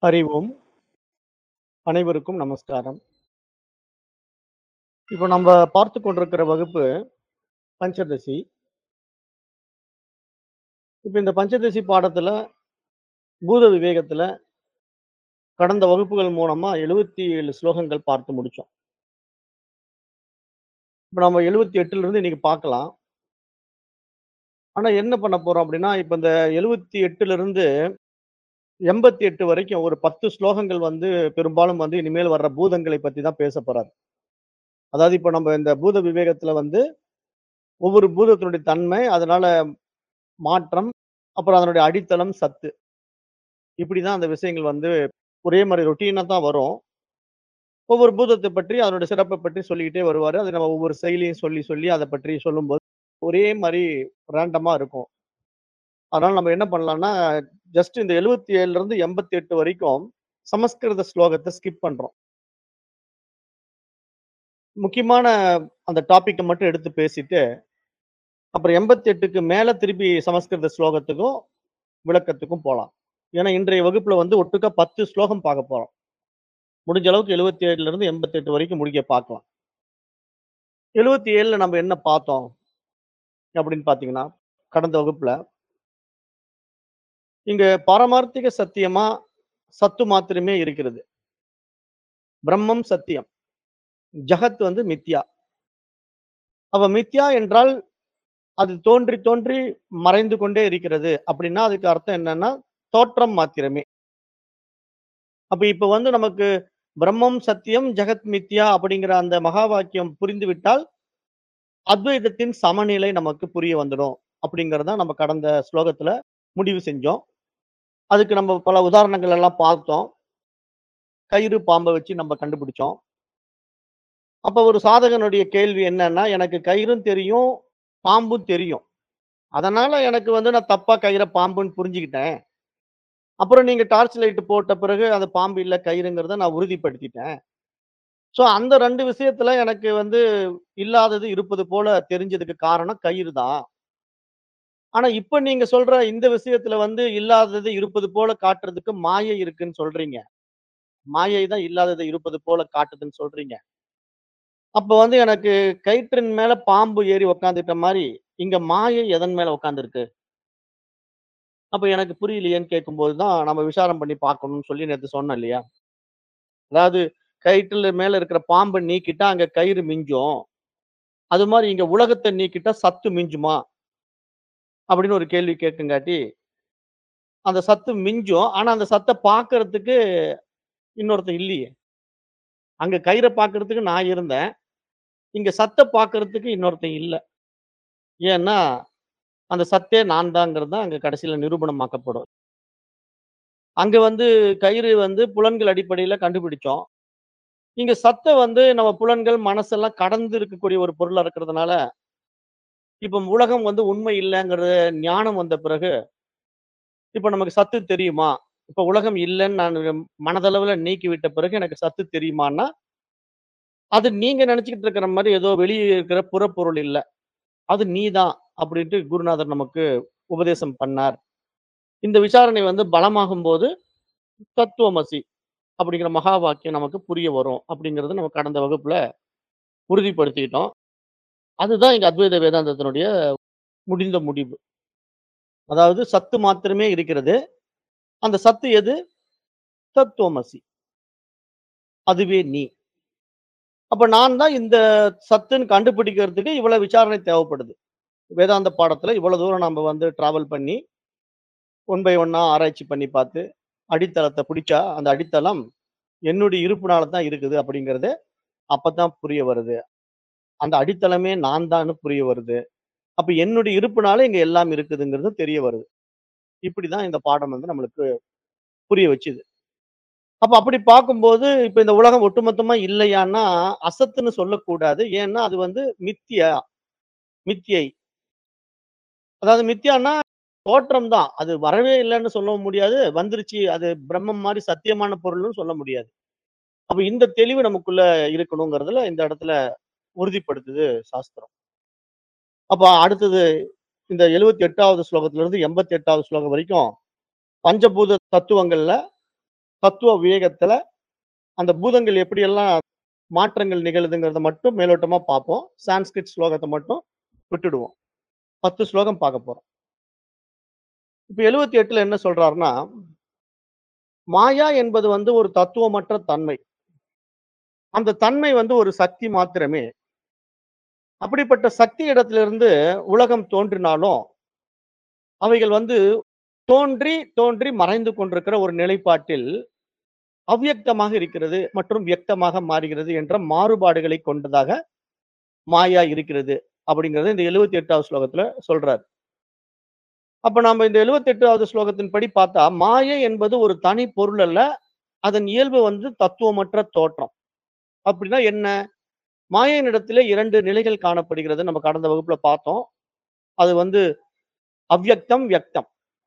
அறிவோம். அனைவருக்கும் நமஸ்காரம். இப்போ நம்ப பார்த்துக் கொண்டிருக்கிற வகுப்பு பஞ்சதசி. இப்ப இந்த பஞ்சதசி பாடத்துல, பூத விவேகத்துல கடந்த வகுப்புகள் மூலமா 77 ஸ்லோகங்கள் பார்த்து முடிச்சோம். இப்ப நம்ம 78லிருந்து இன்னைக்கு பார்க்கலாம். ஆனா என்ன பண்ண போறோம் அப்படின்னா, இப்ப இந்த 78லிருந்து 88 வரைக்கும் ஒரு 10 ஸ்லோகங்கள் வந்து பெரும்பாலும் வந்து இனிமேல் வர்ற பூதங்களை பத்தி தான் பேசப் போறார். அதாவது இப்ப நம்ம இந்த பூத விவேகத்துல வந்து ஒவ்வொரு பூதத்தினுடைய தன்மை, அதனால மாற்றம், அப்புறம் அதனுடைய அடித்தளம், சத்து. இப்படிதான் அந்த விஷயங்கள் வந்து ஒரே மாரி ரொட்டீனா தான் வரும். ஒவ்வொரு பூதத்த பற்றி, அதனுடைய சிறப்ப பற்றி சொல்லிக்கிட்டே வருவாரு. அது நம்ம ஒவ்வொரு செயலையும் சொல்லி, சொல்லி அத பற்றி சொல்லும்போது, ஒரே மாரி ரேண்டமா இருக்கும். அதனால நம்ம என்ன பண்ணலாம்னா, ஜஸ்ட் இந்த 77லிருந்து 88 வரைக்கும் சமஸ்கிருத ஸ்லோகத்த ஸ்கிப் பண்றோம். முக்கியமான அந்த டாபிக்க மட்டும் எடுத்து பேசிட்டு, அப்புறம் 88க்கு மேல திருப்பி சமஸ்கிருத ஸ்லோகத்துக்கும், விளக்கத்துக்கும் போலாம். ஏன்னா இன்றைய வகுப்புல வந்து ஒட்டுக்கா 10 ஸ்லோகம் பார்க்கப் போறோம். முடிஞ்ச அளவுக்கு 77லிருந்து 88 வரைக்கும் முடிக்க பார்க்கலாம். 77ல நம்ம என்ன பார்த்தோம்? அப்படின்னு பார்த்தீங்கன்னா, கடந்த வகுப்புல இங்க பாரமார்த்திக சத்தியமா, சத்து மாத்திரமே இருக்கிறது. பிரம்மம் சத்தியம். ஜகத் வந்து மித்யா. அப்ப மித்யா என்றால், அது தோன்றி, தோன்றி மறைந்து கொண்டே இருக்கிறது. அப்படின்னா அதுக்கு அர்த்தம் என்னன்னா, தோற்றம் மாத்திரமே. அப்ப இப்ப வந்து நமக்கு பிரம்மம் சத்தியம், ஜகத் மித்யா அப்படிங்கிற அந்த மகா வாக்கியம் புரிந்துவிட்டால், அத்வைதத்தின் சமநிலை நமக்கு புரிய வந்துடும். அப்படிங்கிறத தான் நம்ம கடந்த ஸ்லோகத்துல முடிவு செஞ்சோம். அதுக்கு நம்ம பல உதாரணங்கள் எல்லாம் பார்த்தோம். கயிறு, பாம்ப வச்சு நம்ம கண்டுபிடிச்சோம். அப்ப ஒரு சாதகனுடைய கேள்வி என்னன்னா, எனக்கு கயிறும் தெரியும், பாம்பும் தெரியும். அதனால எனக்கு வந்து நான் தப்பா கயிற பாம்புன்னு புரிஞ்சுக்கிட்டேன். அப்புறம் நீங்க டார்ச் லைட் போட்ட பிறகு அது பாம்பு இல்ல கயிறுங்கிறத நான் உறுதிப்படுத்திட்டேன். சோ அந்த 2 விஷயத்துல எனக்கு வந்து இல்லாதது இருப்பது போல தெரிஞ்சதுக்கு காரணம் கயிறு தான். ஆனா இப்ப நீங்க சொல்ற இந்த விஷயத்துல வந்து இல்லாதது இருப்பது போல காட்டுறதுக்கு மாயை இருக்குன்னு சொல்றீங்க. மாயை தான் இல்லாதது இருப்பது போல காட்டுதுன்னு சொல்றீங்க. அப்ப வந்து எனக்கு கயிற்றின் மேல பாம்பு ஏறி உட்கார்ந்துட்ட மாரி, இங்க மாயை எதன் மேல உட்கார்ந்திருக்கு? அப்ப எனக்கு புரியலையேன்னு கேட்கும்போது தான் நம்ம விசாரம் பண்ணி பார்க்கணும்னு சொல்லி நேத்து சொன்னேன் இல்லையா? அதாவது கயிற்றுல மேல இருக்கிற பாம்ப நீக்கிட்டா அங்க கயிறு மிஞ்சும். அது மாரி இங்க உலகத்த நீக்கிட்டா சத்து மிஞ்சுமா? அப்படின்னு ஒரு கேள்வி கேட்குங்காட்டி, அந்த சத்து மிஞ்சும். ஆனா அந்த சத்த பார்க்கறதுக்கு இன்னொருத்தன் இல்லையே. அங்க கயிற பார்க்கறதுக்கு நான் இருந்தேன். இங்க சத்த பார்க்கறதுக்கு இன்னொருத்தன் இல்ல. ஏன்னா, அந்த சத்தே நான் தாங்கிறது தான் அங்க கடைசியில நிரூபணமாக்கப்படும். அங்க வந்து கயிறு வந்து புலன்கள் அடிப்படையில கண்டுபிடிச்சோம். இங்க சத்த வந்து நம்ம புலன்கள், மனசெல்லாம் கடந்து இருக்கக்கூடிய ஒரு பொருளா இருக்கிறதுனால, இப்ப உலகம் வந்து உண்மை இல்லங்கிற ஞானம் வந்த பிறகு, இப்ப நமக்கு சத்து தெரியுமா? இப்ப உலகம் இல்லன்னு நான் மனதளவுல நீக்கிவிட்ட பிறகு எனக்கு சத்து தெரியுமான்னா, அது நீங்க நினைச்சுக்கிட்டு இருக்கிற மாரி ஏதோ வெளிய இருக்கிற புறப்பொருள் இல்ல. அது நீ தான் அப்படின்ட்டு குருநாதர் நமக்கு உபதேசம் பண்ணார். இந்த விசாரணை வந்து பலமாகும்போது, தத்துவமசி அப்படிங்கிற மகா வாக்கியம் நமக்கு புரிய வரும். அப்படிங்கிறது நம்ம கடந்த வகுப்புல உறுதிப்படுத்திக்கிட்டோம். அதுதான் இங்க அத்வைத வேதாந்தத்தினுடைய முடிந்த முடிவு. அதாவது சத்து மாத்திரமே இருக்கிறது. அந்த சத்து எது? தத்துவமசி. அதுவே நீ. அப்ப நான் தான் இந்த சத்துன்னு கண்டுபிடிக்கிறதுக்கு இவ்வளவு விசாரணை தேவைப்படுது. வேதாந்த பாடத்துல இவ்வளவு தூரம் நம்ம வந்து டிராவல் பண்ணி, ஒன் பை ஒன்னா ஆராய்ச்சி பண்ணி பார்த்து, அடித்தளத்த பிடிச்சா, அந்த அடித்தளம் என்னுடைய இருப்புனால தான் இருக்குது அப்படிங்கிறது அப்பதான் புரிய வருது. அந்த அடித்தளமே நான் தான்னு புரிய வருது. அப்ப என்னுடைய இருப்புனால இங்க எல்லாம் இருக்குதுங்கிறது தெரிய வருது. இப்படிதான் இந்த பாடம் வந்து நம்மளுக்கு புரிய வச்சுது. அப்ப அப்படி பார்க்கும்போது, இப்ப இந்த உலகம் ஒட்டுமொத்தமா இல்லையான்னா, அசத்துன்னு சொல்லக்கூடாது. ஏன்னா அது வந்து மித்யா. மித்யை. அதாவது மித்யான்னா தோற்றம் தான். அது வரவே இல்லன்னு சொல்லவும் முடியாது. வந்துருச்சு அது பிரம்மம் மாரி சத்தியமான பொருள்னு சொல்ல முடியாது. அப்ப இந்த தெளிவு நமக்குள்ள இருக்கணுங்கிறதுல இந்த இடத்துல உறுதிப்படுத்துது சாஸ்திரம். அப்ப அடுத்தது இந்த 78வது ஸ்லோகத்திலிருந்து 88வது ஸ்லோகம் வரைக்கும், பஞ்சபூத தத்துவங்கள்ல தத்துவ விவேகத்துல அந்த பூதங்கள் எப்படியெல்லாம் மாற்றங்கள் நிகழுதுங்கிறத மட்டும் மேலோட்டமா பார்ப்போம் சான்ஸ்கிரிட் ஸ்லோகத்தை மட்டும் விட்டுடுவோம் பத்து ஸ்லோகம் பார்க்க போறோம் இப்ப எழுபத்தி எட்டுல என்ன சொல்றாருன்னா மாயா என்பது வந்து ஒரு தத்துவமற்ற தன்மை அந்த தன்மை வந்து ஒரு சக்தி மாத்திரமே அப்படிப்பட்ட சக்தி இடத்திலிருந்து உலகம் தோன்றினாலும் அவைகள் வந்து தோன்றி தோன்றி மறைந்து கொண்டிருக்கிற ஒரு நிலைப்பாட்டில் அவ்யக்தமாக இருக்கிறது மற்றும் வியக்தமாக மாறுகிறது என்ற மாறுபாடுகளை கொண்டதாக மாயா இருக்கிறது அப்படிங்கறது இந்த எழுபத்தி எட்டாவது ஸ்லோகத்துல சொல்றாரு அப்ப நாம இந்த எழுபத்தி எட்டாவது ஸ்லோகத்தின் படி பார்த்தா மாயை என்பது ஒரு தனி பொருள் அல்ல அதன் இயல்பு வந்து தத்துவமற்ற தோற்றம் அப்படின்னா என்ன மாயையின் இடத்துல இரண்டு நிலைகள் காணப்படுகிறது நம்ம கடந்த வகுப்புல பார்த்தோம் அது வந்து அவ்யக்தம் வியக்தம்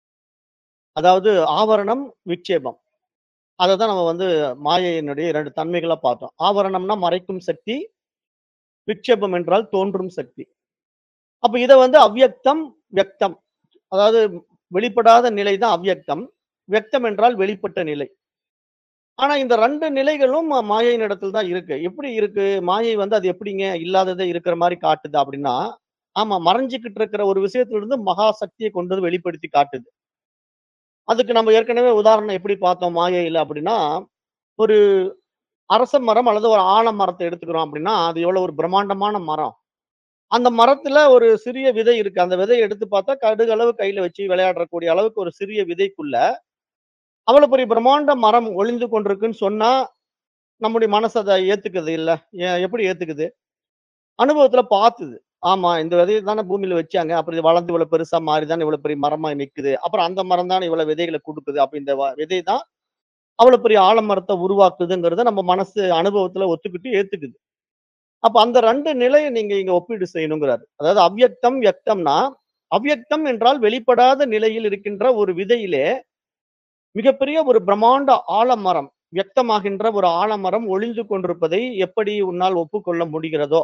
அதாவது ஆவரணம் விக்ஷேபம் அதை தான் நம்ம வந்து மாயையினுடைய இரண்டு தன்மைகளா பார்த்தோம் ஆவரணம்னா மறைக்கும் சக்தி விக்ஷேபம் என்றால் தோன்றும் சக்தி அப்ப இதை வந்து அவ்யக்தம் வியக்தம் அதாவது வெளிப்படாத நிலை தான் அவ்யக்தம் வியக்தம் என்றால் வெளிப்பட்ட நிலை ஆனா இந்த ரெண்டு நிலைகளும் மா- மாயையின் இடத்துல தான் இருக்கு எப்படி இருக்கு மாயை வந்து அது எப்படிங்க இல்லாததை இருக்கிற மாதிரி காட்டுது அப்படின்னா ஆமா மறைஞ்சுக்கிட்டு இருக்கிற ஒரு விஷயத்துல இருந்து மகா சக்தியை கொண்டு வந்து வெளிப்படுத்தி காட்டுது அதுக்கு நம்ம ஏற்கனவே உதாரணம் எப்படி பார்த்தோம் மாயையில அப்படின்னா ஒரு அரச மரம் அல்லது ஒரு ஆல மரத்தை எடுத்துக்கிறோம் அப்படின்னா அது எவ்வளவு ஒரு பிரம்மாண்டமான மரம் அந்த மரத்துல ஒரு சிறிய விதை இருக்கு அந்த விதையை எடுத்து பார்த்தா கடுகு அளவு கையில வச்சு விளையாடக்கூடிய அளவுக்கு ஒரு சிறிய விதைக்குள்ள அவ்வளவு பெரிய பிரம்மாண்ட மரம் ஒளிந்து கொண்டிருக்குன்னு சொன்னா நம்முடைய மனசு அதை ஏத்துக்குது இல்ல ஏ- எப்படி ஏத்துக்குது அனுபவத்துல பார்த்துது ஆமா இந்த விதையை தானே பூமியில வச்சாங்க அப்புறம் இது வளர்ந்து இவ்வளவு பெருசா மாறி தானே இவ்வளவு பெரிய மரமா நிக்குது அப்புறம் அந்த மரம் தானே இவ்வளவு விதைகளை கொடுக்குது அப்ப இந்த வ- விதை தான் அவ்வளவு பெரிய ஆலமரத்தை உருவாக்குதுங்கிறத நம்ம மனசு அனுபவத்துல ஒத்துக்கிட்டு ஏத்துக்குது அப்ப அந்த ரெண்டு நிலையை நீங்க இங்க ஒப்பீடு செய்யணுங்கிறாரு அதாவது அவ்யக்தம் வியக்தம்னா அவ்யக்தம் என்றால் வெளிப்படாத நிலையில் இருக்கின்ற ஒரு விதையிலே மிகப்பெரிய ஒரு பிரம்மாண்ட ஆலமரம் வியக்தமாகின்ற ஒரு ஆலமரம் ஒளிந்து கொண்டிருப்பதை எப்படி உன்னால் ஒப்புக்கொள்ள முடிகிறதோ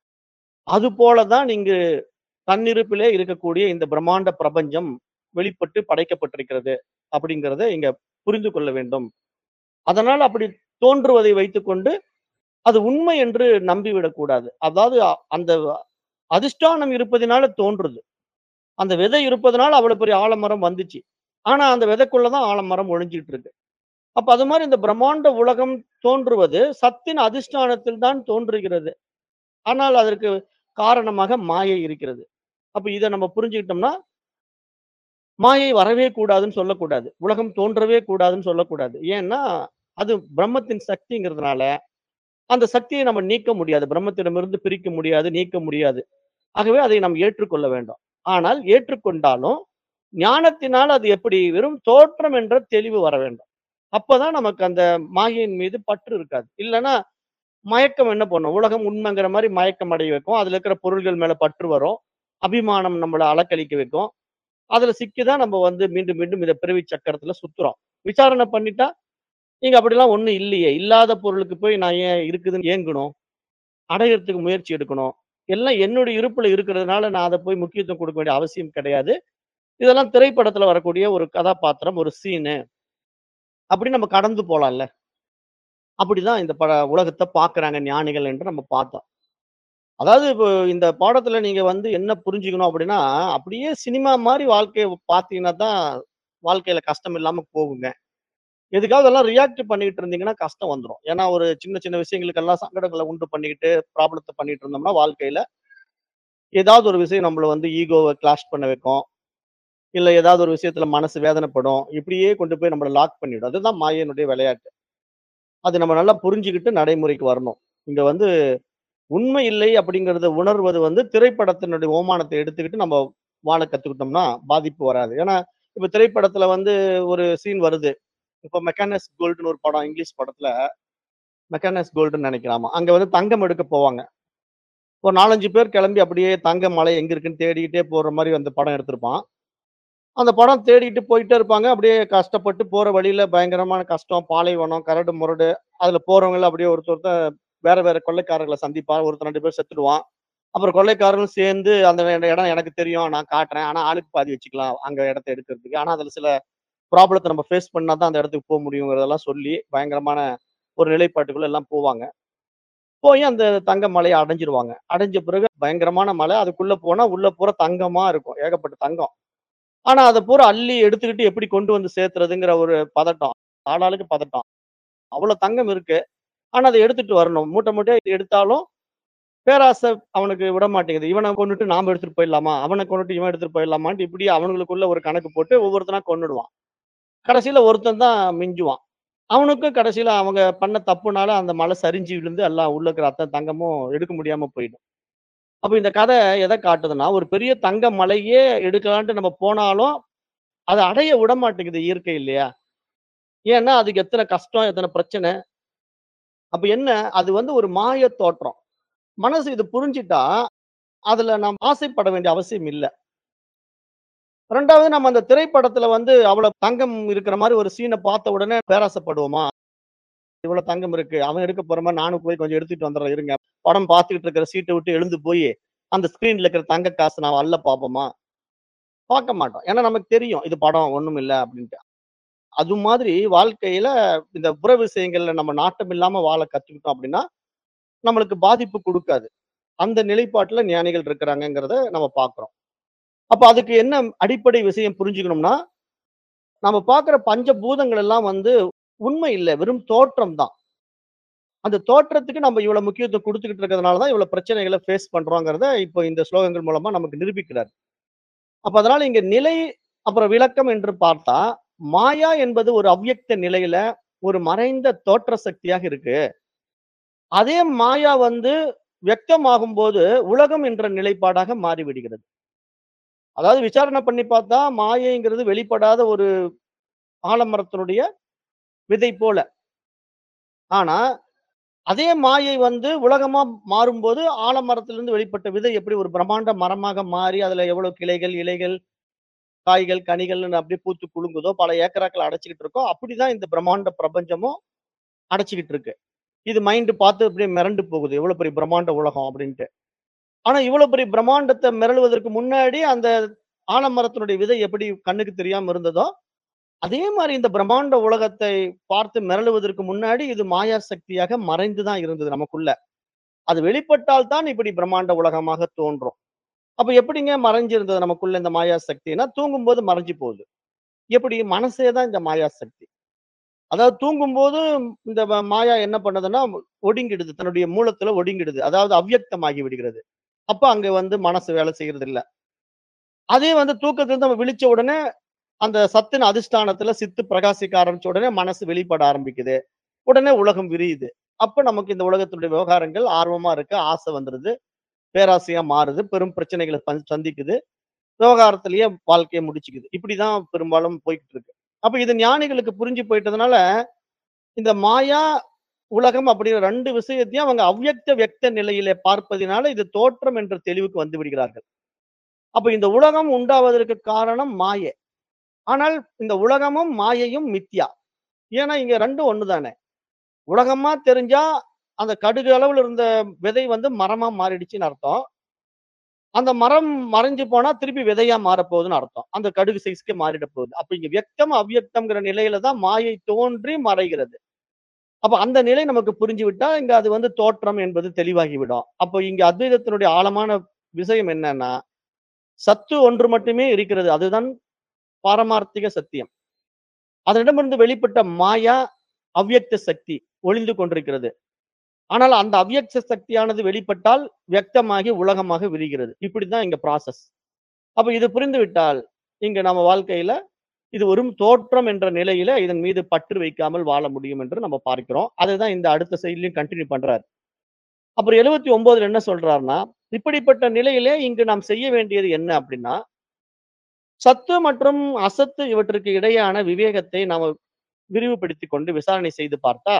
அது போலதான் இங்கு தன்னிருப்பிலே இருக்கக்கூடிய இந்த பிரம்மாண்ட பிரபஞ்சம் வெளிப்பட்டு படைக்கப்பட்டிருக்கிறது அப்படிங்கிறத இங்க புரிந்து கொள்ள வேண்டும் அதனால் அப்படி தோன்றுவதை வைத்துக்கொண்டு அது உண்மை என்று நம்பிவிடக் கூடாது அதாவது அ- அந்த அதிஷ்டானம் இருப்பதினால தோன்றுது அந்த விதை இருப்பதனால அவ்வளவு பெரிய ஆலமரம் வந்துச்சு ஆனா அந்த விதைக்குள்ளதான் ஆலமரம் ஒழிஞ்சிட்டு இருக்கு அப்ப அது மாதிரி இந்த பிரம்மாண்ட உலகம் தோன்றுவது சத்தின் அதிஷ்டானத்தில் தான் தோன்றுகிறது ஆனால் அதற்கு காரணமாக மாயை இருக்கிறது அப்ப இதை நம்ம புரிஞ்சுக்கிட்டோம்னா மாயை வரவே கூடாதுன்னு சொல்லக்கூடாது உலகம் தோன்றவே கூடாதுன்னு சொல்லக்கூடாது ஏன்னா அது பிரம்மத்தின் சக்திங்கிறதுனால அந்த சக்தியை நம்ம நீக்க முடியாது பிரம்மத்திடமிருந்து பிரிக்க முடியாது நீக்க முடியாது ஆகவே அதை நாம் ஏற்றுக்கொள்ள வேண்டும் ஆனால் ஏற்றுக்கொண்டாலும் ஞானத்தினால் அது எப்படி வெறும் தோற்றம் என்ற தெளிவு வர வேண்டும் அப்பதான் நமக்கு அந்த மாயையின் மீது பற்று இருக்காது இல்லைன்னா மயக்கம் என்ன பண்ணும் உலகம் உண்மைங்கிற மாதிரி மயக்கம் அடைய வைக்கும் அதுல இருக்கிற பொருள்கள் மேல பற்று வரும் அபிமானம் நம்மளை அலக்கழிக்க வைக்கும் அதுல சிக்கிதான் நம்ம வந்து மீண்டும் மீண்டும் இதை பிறவி சக்கரத்துல சுத்துறோம் விசாரணை பண்ணிட்டா நீங்க அப்படிலாம் ஒண்ணும் இல்லையே இல்லாத பொருளுக்கு போய் நான் ஏன் இருக்குதுன்னு ஏங்கணும் அடையறதுக்கு முயற்சி எடுக்கணும் எல்லாம் என்னுடைய இருப்புல இருக்கிறதுனால நான் அதை போய் முக்கியத்துவம் கொடுக்க வேண்டிய அவசியம் கிடையாது இதெல்லாம் திரைப்படத்துல வரக்கூடிய ஒரு கதாபாத்திரம் ஒரு சீனு அப்படி நம்ம கடந்து போலாம்ல அப்படிதான் இந்த பட உலகத்தை பார்க்கறாங்க ஞானிகள் என்று நம்ம பார்த்தோம் அதாவது இப்போ இந்த பாடத்துல நீங்க வந்து என்ன புரிஞ்சுக்கணும் அப்படின்னா அப்படியே சினிமா மாதிரி வாழ்க்கையை பார்த்தீங்கன்னா தான் வாழ்க்கையில கஷ்டம் இல்லாம போகுங்க எதுக்காவது எல்லாம் ரியாக்ட் பண்ணிட்டு இருந்தீங்கன்னா கஷ்டம் வந்துடும் ஏன்னா ஒரு சின்ன சின்ன விஷயங்களுக்கெல்லாம் சங்கடங்களை உண்டு பண்ணிக்கிட்டு ப்ராப்ளத்தை பண்ணிட்டு இருந்தோம்னா வாழ்க்கையில ஏதாவது ஒரு விஷயம் நம்மள வந்து ஈகோவை கிளாஷ் பண்ண வைக்கும் இல்ல ஏதாவது ஒரு விஷயத்துல மனசு வேதனைப்படும் இப்படியே கொண்டு போய் நம்மள லாக் பண்ணிடும் அதுதான் மாயனுடைய விளையாட்டு அது நம்ம நல்லா புரிஞ்சுக்கிட்டு நடைமுறைக்கு வரணும் இங்க வந்து உண்மை இல்லை அப்படிங்கறத உணர்வது வந்து திரைப்படத்தினுடைய ஓமானத்தை எடுத்துக்கிட்டு நம்ம வாழ கத்துக்கிட்டோம்னா பாதிப்பு வராது ஏன்னா இப்ப திரைப்படத்துல வந்து ஒரு சீன் வருது இப்ப மெக்கானஸ் கோல்டுன்னு ஒரு படம் இங்கிலீஷ் படத்துல மெக்கானஸ் கோல்டுன்னு நினைக்கிறாமா அங்க வந்து தங்கம் எடுக்க போவாங்க ஒரு நாலஞ்சு பேர் கிளம்பி அப்படியே தங்க மலை எங்க இருக்குன்னு தேடிக்கிட்டே போற மாதிரி அந்த படம் எடுத்திருப்பான் அந்த படம் தேடிட்டு போயிட்டே இருப்பாங்க அப்படியே கஷ்டப்பட்டு போற வழியில பயங்கரமான கஷ்டம் பாலைவனம் கரடு முரடு அதுல போறவங்க அப்படியே ஒருத்தர் ஒருத்தர் வேற வேற கொள்ளைக்காரர்களை சந்திப்பான் ஒருத்தர் ரெண்டு பேர் செத்துடுவான் அப்புறம் கொள்ளைக்காரர்களும் சேர்ந்து அந்த வே- இடம் எனக்கு தெரியும் நான் காட்டுறேன் ஆனா ஆளுக்கு பாதி வச்சுக்கலாம் அங்க இடத்த எடுக்கிறதுக்கு ஆனா அதுல சில ப்ராப்ளத்த நம்ம ஃபேஸ் பண்ணா தான் அந்த இடத்துக்கு போ முடியுங்கிறதெல்லாம் சொல்லி, பயங்கரமான ஒரு நிலைப்பாட்டுக்குள்ள எல்லாம் போவாங்க. போய் அந்த தங்க மலைய அடைஞ்சிருவாங்க. அடைஞ்ச பிறகு பயங்கரமான மலை. அதுக்குள்ள போனா உள்ள பூரா தங்கமா இருக்கும். ஏகப்பட்ட தங்கம். ஆனா அத பூரா அள்ளி எடுத்துக்கிட்டு எப்படி கொண்டு வந்து சேர்த்துறதுங்கிற ஒரு பதட்டம். ஆளாளுக்கு பதட்டம். அவ்வளோ தங்கம் இருக்கு. ஆனா அத எடுத்துட்டு வரணும். மூட்டை மூட்டையா எடுத்தாலும், பேராசை அவனுக்கு விட மாட்டேங்குது. இவன கொன்னுட்டு நாம எடுத்துட்டு போயிடலாமா? அவன கொன்னுட்டு இவன் எடுத்துட்டு போயிடலாமான்ட்டு இப்படி அவனுங்களுக்குள்ள ஒரு கணக்கு போட்டு ஒவ்வொருத்தனா கொன்னுடுவான். கடைசியில ஒருத்தன் தான் மிஞ்சுவான். அவனுக்கும் கடைசியில அவங்க பண்ண தப்புனால அந்த மலை சரிஞ்சு விழுந்து எல்லாம் உள்ள இருக்கிற அத்தன தங்கமும் எடுக்க முடியாம போயிடும். அப்ப இந்த கதை எத காட்டுதுன்னா, ஒரு பெரிய தங்க மலையே எடுக்கலான்ட்டு நம்ம போனாலும், அத அடைய விடமாட்டேங்குது இயற்கை இல்லையா? ஏன்னா அதுக்கு எத்தன கஷ்டம், எத்தன பிரச்சனை. அப்ப என்ன? அது வந்து ஒரு மாய தோற்றம். மனசு இது புரிஞ்சுட்டா, அதுல நாம் ஆசைப்பட வேண்டிய அவசியம் இல்ல. 2வது நம்ம அந்த திரைப்படத்துல வந்து அவ்வளவு தங்கம் இருக்கிற மாரி ஒரு சீன பார்த்த உடனே பேராசைப்படுவோமா? இவ்வளவு தங்கம் இருக்கு. அவன் எடுக்க போற மாரி நானும் போய் கொஞ்சம் எடுத்துட்டு வந்துர்றேன் இருங்க. படம் பார்த்துக்கிட்டு இருக்கிற சீட்ட விட்டு எழுந்து போயி, அந்த ஸ்கிரீன்ல இருக்கிற தங்க காச நான் அள்ள பார்ப்போமா? பார்க்க மாட்டோம். ஏன்னா நமக்கு தெரியும். இது படம் ஒண்ணும் இல்ல அப்டின்ட்டு. அது மாதிரி வாழ்க்கையில இந்த புற விஷயங்கள்ல நம்ம நாட்டம் இல்லாம வாழ கத்துக்கிட்டோம் அப்டின்னா, நம்மளுக்கு பாதிப்பு குடுக்காது. அந்த நிலைப்பாட்டுல ஞானிகள் இருக்கிறாங்கங்கிறத நம்ம பார்க்கிறோம். அப்ப அதுக்கு என்ன அடிப்படை விஷயம் புரிஞ்சுக்கணும்னா, நம்ம பார்க்கிற பஞ்ச பூதங்கள் எல்லாம் வந்து உண்மை இல்ல. வெறும் தோற்றம் தான். அந்த தோற்றத்துக்கு நம்ம இவ்வளவு முக்கியத்துவம் குடுத்துக்கிட்டு இருக்கிறதுனால தான் இவ்வளவு பிரச்சனைகள ஃபேஸ் பண்றோங்கிறத இப்போ இந்த ஸ்லோகங்கள் மூலமா நமக்கு நிரூபிக்கிறார். அப்ப அதனால இங்க நிலை, அப்புறம் விளக்கம் என்று பார்த்தா, மாயா என்பது ஒரு அவ்யக்த நிலையில ஒரு மறைந்த தோற்ற சக்தியாக இருக்கு. அதே மாயா வந்து வியக்தமாகும்போது உலகம் என்ற நிலைப்பாடாக மாறிவிடுகிறது. அதாவது விசாரணை பண்ணி பார்த்தா, மாயைங்கிறது வெளிப்படாத ஒரு ஆலமரத்தினுடைய விதை போல. ஆனா, அதே மாயை வந்து உலகமா மாறும்போது, ஆலமரத்திலிருந்து வெளிப்பட்ட விதை எப்படி ஒரு பிரம்மாண்ட மரமாக மாறி, அதுல எவ்வளவு கிளைகள், இலைகள், காய்கள், கனிகள்னு அப்படியே பூத்து குலுங்குதோ, பல ஏக்கராக்கள் அடைச்சுக்கிட்டு இருக்கோ, அப்படிதான் இந்த பிரம்மாண்ட பிரபஞ்சமும் அடைச்சுக்கிட்டு இருக்கு. இது மைண்ட் பார்த்து அப்படியே மிரண்டு போகுது. எவ்வளவு பெரிய பிரம்மாண்ட உலகம் அப்படின்ட்டு. ஆனா இவ்வளவு பெரிய பிரம்மாண்டத்த மிரளுவதற்கு முன்னாடி அந்த ஆலமரத்தினுடைய விதை எப்படி கண்ணுக்கு தெரியாம இருந்ததோ, அதே மாரி இந்த பிரம்மாண்ட உலகத்தை பார்த்து மிரளுவதற்கு முன்னாடி இது மாயா சக்தியாக மறைந்து தான் இருந்தது நமக்குள்ள. அது வெளிப்பட்டால் தான் இப்படி பிரம்மாண்ட உலகமாக தோன்றும். அப்ப எப்படிங்க மறைஞ்சிருந்தது நமக்குள்ள இந்த மாயா சக்தின்னா, தூங்கும்போது மறைஞ்சு போகுது. எப்படி? மனசே தான் இந்த மாயா சக்தி. அதாவது தூங்கும்போது இந்த ம மாயா என்ன பண்ணுதுன்னா, ஒடுங்கிடுது. தன்னுடைய மூலத்துல ஒடுங்கிடுது. அதாவது அவ்யக்தமாகி விடுகிறது. அப்ப அங்க வந்து மனசு வேலை செய்யறது இல்ல. அதே வந்து தூக்கத்திலிருந்து நம்ம விழிச்ச உடனே, அந்த சத்தின் அதிஷ்டானத்துல சித்து பிரகாசிக்க ஆரம்பிச்ச உடனே மனசு வெளிப்பட ஆரம்பிக்குது. உடனே உலகம் விரியுது. அப்ப நமக்கு இந்த உலகத்தினுடைய விவகாரங்கள் ஆர்வமா இருக்கு. ஆசை வந்துருது. பேராசையா மாறுது. பெரும் பிரச்சனைகள ப சந்திக்குது. விவகாரத்திலேயே வாழ்க்கைய முடிச்சுக்குது. இப்படிதான் பெரும்பாலும் போய்க்கிட்டு இருக்கு. அப்ப இது ஞானிகளுக்கு புரிஞ்சு போயிட்டதுனால, இந்த மாயா, உலகம் அப்படிங்கிற 2 விஷயத்தையும் அவங்க அவ்யக்த, வியக்த நிலையிலே பார்ப்பதினால, இது தோற்றம் என்ற தெளிவுக்கு வந்து விடுகிறார்கள். அப்ப இந்த உலகம் உண்டாவதற்கு காரணம் மாயை. ஆனால் இந்த உலகமும், மாயையும் மித்யா. ஏன்னா இங்க 2ம் ஒண்ணு தானே. உலகமா தெரிஞ்சா, அந்த கடுகு அளவுல இருந்த விதை வந்து மரமா மாறிடுச்சுன்னு அர்த்தம். அந்த மரம் மறைஞ்சு போனா திருப்பி விதையா மாறப்போகுதுன்னு அர்த்தம். அந்த கடுகு சைஸ்க்கு மாறிட போகுது. அப்ப இங்க வியக்தம், அவ்யக்தம்ங்கிற நிலையில தான் மாயை தோன்றி மறைகிறது. அப்ப அந்த நிலை நமக்கு புரிஞ்சு விட்டா, இங்க அது வந்து தோற்றம் என்பது தெளிவாகிவிடும். அப்ப இங்க அத்வைதத்தினுடைய ஆழமான விஷயம் என்னன்னா, சத்து ஒன்று மட்டுமே இருக்கிறது. அதுதான் பாரமார்த்திக சத்தியம். அதனிடமிருந்து வெளிப்பட்ட மாயா, அவ்யக்த சக்தி ஒளிந்து கொண்டிருக்கிறது. ஆனால் அந்த அவ்யக்த சக்தியானது வெளிப்பட்டால், வியக்தமாகி உலகமாக விரிகிறது. இப்படித்தான் இங்க ப்ராசஸ். அப்ப இது புரிந்துவிட்டால், இங்க நம்ம வாழ்க்கையில இது வெறும் தோற்றம் என்ற நிலையில இதன் மீது பற்று வைக்காமல் வாழ முடியும் என்று நம்ம பார்க்கிறோம். அதுதான் இந்த அடுத்த செய்தியிலயும் கன்டின்யூ பண்றாரு. அப்புறம் 79ல என்ன சொல்றாருன்னா, இப்படிப்பட்ட நிலையிலே இங்கு நாம் செய்ய வேண்டியது என்ன அப்படின்னா, சத்து மற்றும் அசத்து இவற்றுக்கு இடையான விவேகத்தை நாம விரிவுபடுத்திக் கொண்டு விசாரணை செய்து பார்த்தா,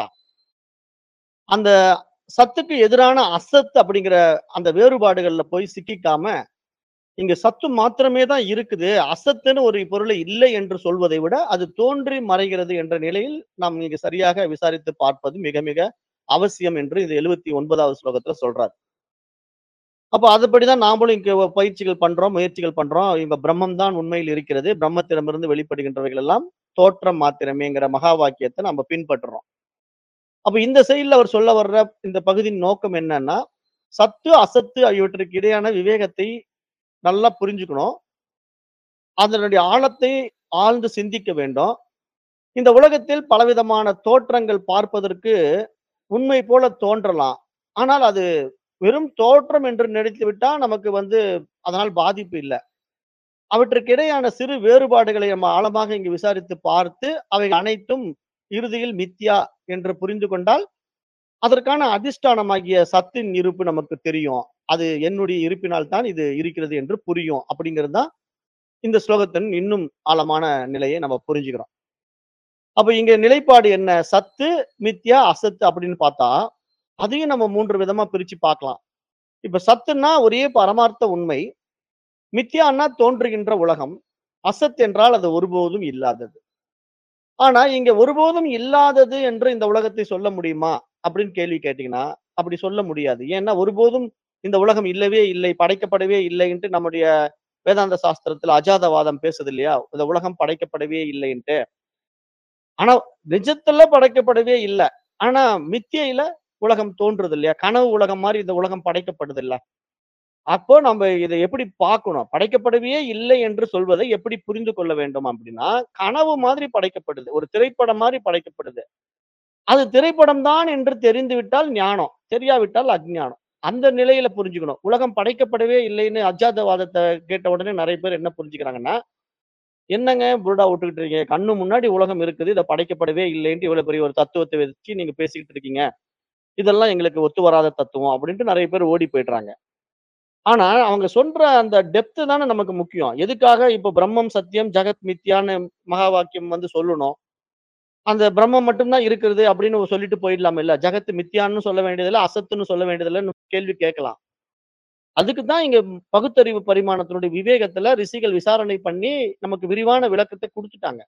அந்த சத்துக்கு எதிரான அசத் அப்படிங்கிற அந்த வேறுபாடுகள்ல போய் சிக்கிக்காம, இங்க சத்து மாத்திரமே தான் இருக்குது. அசத்துன்னு ஒரு பொருளே இல்லை என்று சொல்வதை விட, அது தோன்றி மறைகிறது என்ற நிலையில் நாம் இங்க சரியாக விசாரித்து பார்ப்பது மிக மிக அவசியம் என்று இந்த 79வது ஸ்லோகத்துல சொல்றார். அப்ப அதுபடிதான் நாமளும் இங்க பயிற்சிகள் பண்றோம், முயற்சிகள் பண்றோம். இங்க பிரம்மம் தான் உண்மையில் இருக்கிறது. பிரம்மத்திடமிருந்து வெளிப்படுகின்றவைகள் எல்லாம் தோற்றம் மாத்திரமேங்கிற மகா வாக்கியத்தை நம்ம பின்பற்றுறோம் அப்ப இந்த செயல்ல அவர் சொல்ல வர்ற இந்த பகுதியின் நோக்கம் என்னன்னா சத்து அசத்து ஆகியவற்றுக்கு இடையான விவேகத்தை நல்லா புரிஞ்சுக்கணும் அதனுடைய ஆழத்தை ஆழ்ந்து சிந்திக்க வேண்டும் இந்த உலகத்தில் பலவிதமான தோற்றங்கள் பார்ப்பதற்கு உண்மை போல தோன்றலாம் ஆனால் அது வெறும் தோற்றம் என்று நினைத்து விட்டா நமக்கு வந்து அதனால் பாதிப்பு இல்லை அவற்றுக்கு இடையான சிறு வேறுபாடுகளை நம்ம ஆழமாக இங்கு விசாரித்து பார்த்து அவை அனைத்தும் இறுதியில் மித்யா என்று புரிந்து கொண்டால் அதற்கான அதிஷ்டானமாகிய சத்தின் இருப்பு நமக்கு தெரியும் அது என்னுடைய இருப்பினால் தான் இது இருக்கிறது என்று புரியும் அப்படிங்கிறது தான் இந்த ஸ்லோகத்தின் இன்னும் ஆழமான நிலையை நம்ம புரிஞ்சுக்கிறோம் அப்ப இங்க நிலைப்பாடு என்ன சத்து மித்யா அசத்து அப்படின்னு பார்த்தா அதையும் நம்ம மூன்று விதமா பிரிச்சு பார்க்கலாம் இப்ப சத்துன்னா ஒரே பரமார்த்த உண்மை மித்யான்னா தோன்றுகின்ற உலகம் அசத் என்றால் அது ஒருபோதும் இல்லாதது ஆனா இங்க ஒருபோதும் இல்லாதது என்று இந்த உலகத்தை சொல்ல முடியுமா அப்படின்னு கேள்வி கேட்டீங்கன்னா அப்படி சொல்ல முடியாது ஏன்னா ஒருபோதும் இந்த உலகம் இல்லவே இல்லை படைக்கப்படவே இல்லைன்ட்டு நம்முடைய வேதாந்த சாஸ்திரத்துல அஜாதவாதம் பேசுது இல்லையா இந்த உலகம் படைக்கப்படவே இல்லைன்ட்டு ஆனா நிஜத்துல படைக்கப்படவே இல்லை ஆனா மித்தியில உலகம் தோன்றுது இல்லையா கனவு உலகம் மாதிரி இந்த உலகம் படைக்கப்படுது இல்ல அப்போ நம்ம இதை எப்படி பார்க்கணும் படைக்கப்படவே இல்லை என்று சொல்வதை எப்படி புரிந்து கொள்ள வேண்டும் அப்படின்னா கனவு மாதிரி படைக்கப்படுது ஒரு திரைப்படம் மாதிரி படைக்கப்படுது அது திரைப்படம் தான் என்று தெரிந்து விட்டால் ஞானம் தெரியாவிட்டால் அஜ்ஞானம் அந்த நிலையில புரிஞ்சுக்கணும் உலகம் படைக்கப்படவே இல்லைன்னு அஜாதவாதத்தை கேட்ட உடனே நிறைய பேர் என்ன புரிஞ்சுக்கிறாங்கன்னா என்னங்க புருடா விட்டுக்கிட்டு இருக்கீங்க கண்ணு முன்னாடி உலகம் இருக்குது இதை படைக்கப்படவே இல்லைன்ட்டு இவ்வளவு பெரிய ஒரு தத்துவத்தை வச்சு நீங்க பேசிக்கிட்டு இருக்கீங்க இதெல்லாம் எங்களுக்கு ஒத்து வராத தத்துவம் அப்படின்ட்டு நிறைய பேர் ஓடி போயிடுறாங்க ஆனா அவங்க சொல்ற அந்த டெப்த் தானே நமக்கு முக்கியம் எதுக்காக இப்ப பிரம்மம் சத்தியம் ஜெகத் மித்யான்னு மகா வாக்கியம் வந்து சொல்லணும் அந்த பிரம்மம் மட்டும்தான் இருக்கிறது அப்படின்னு சொல்லிட்டு போயிடலாம் இல்ல ஜெகத் மித்யான்னு சொல்ல வேண்டியதில்லை அசத்துன்னு சொல்ல வேண்டியதில்லைன்னு கேள்வி கேட்கலாம் அதுக்கு தான் இங்க பகுத்தறிவு பரிமாணத்தினுடைய விவேகத்துல ரிஷிகள் விசாரணை பண்ணி நமக்கு விரிவான விளக்கத்தை கொடுத்துட்டாங்க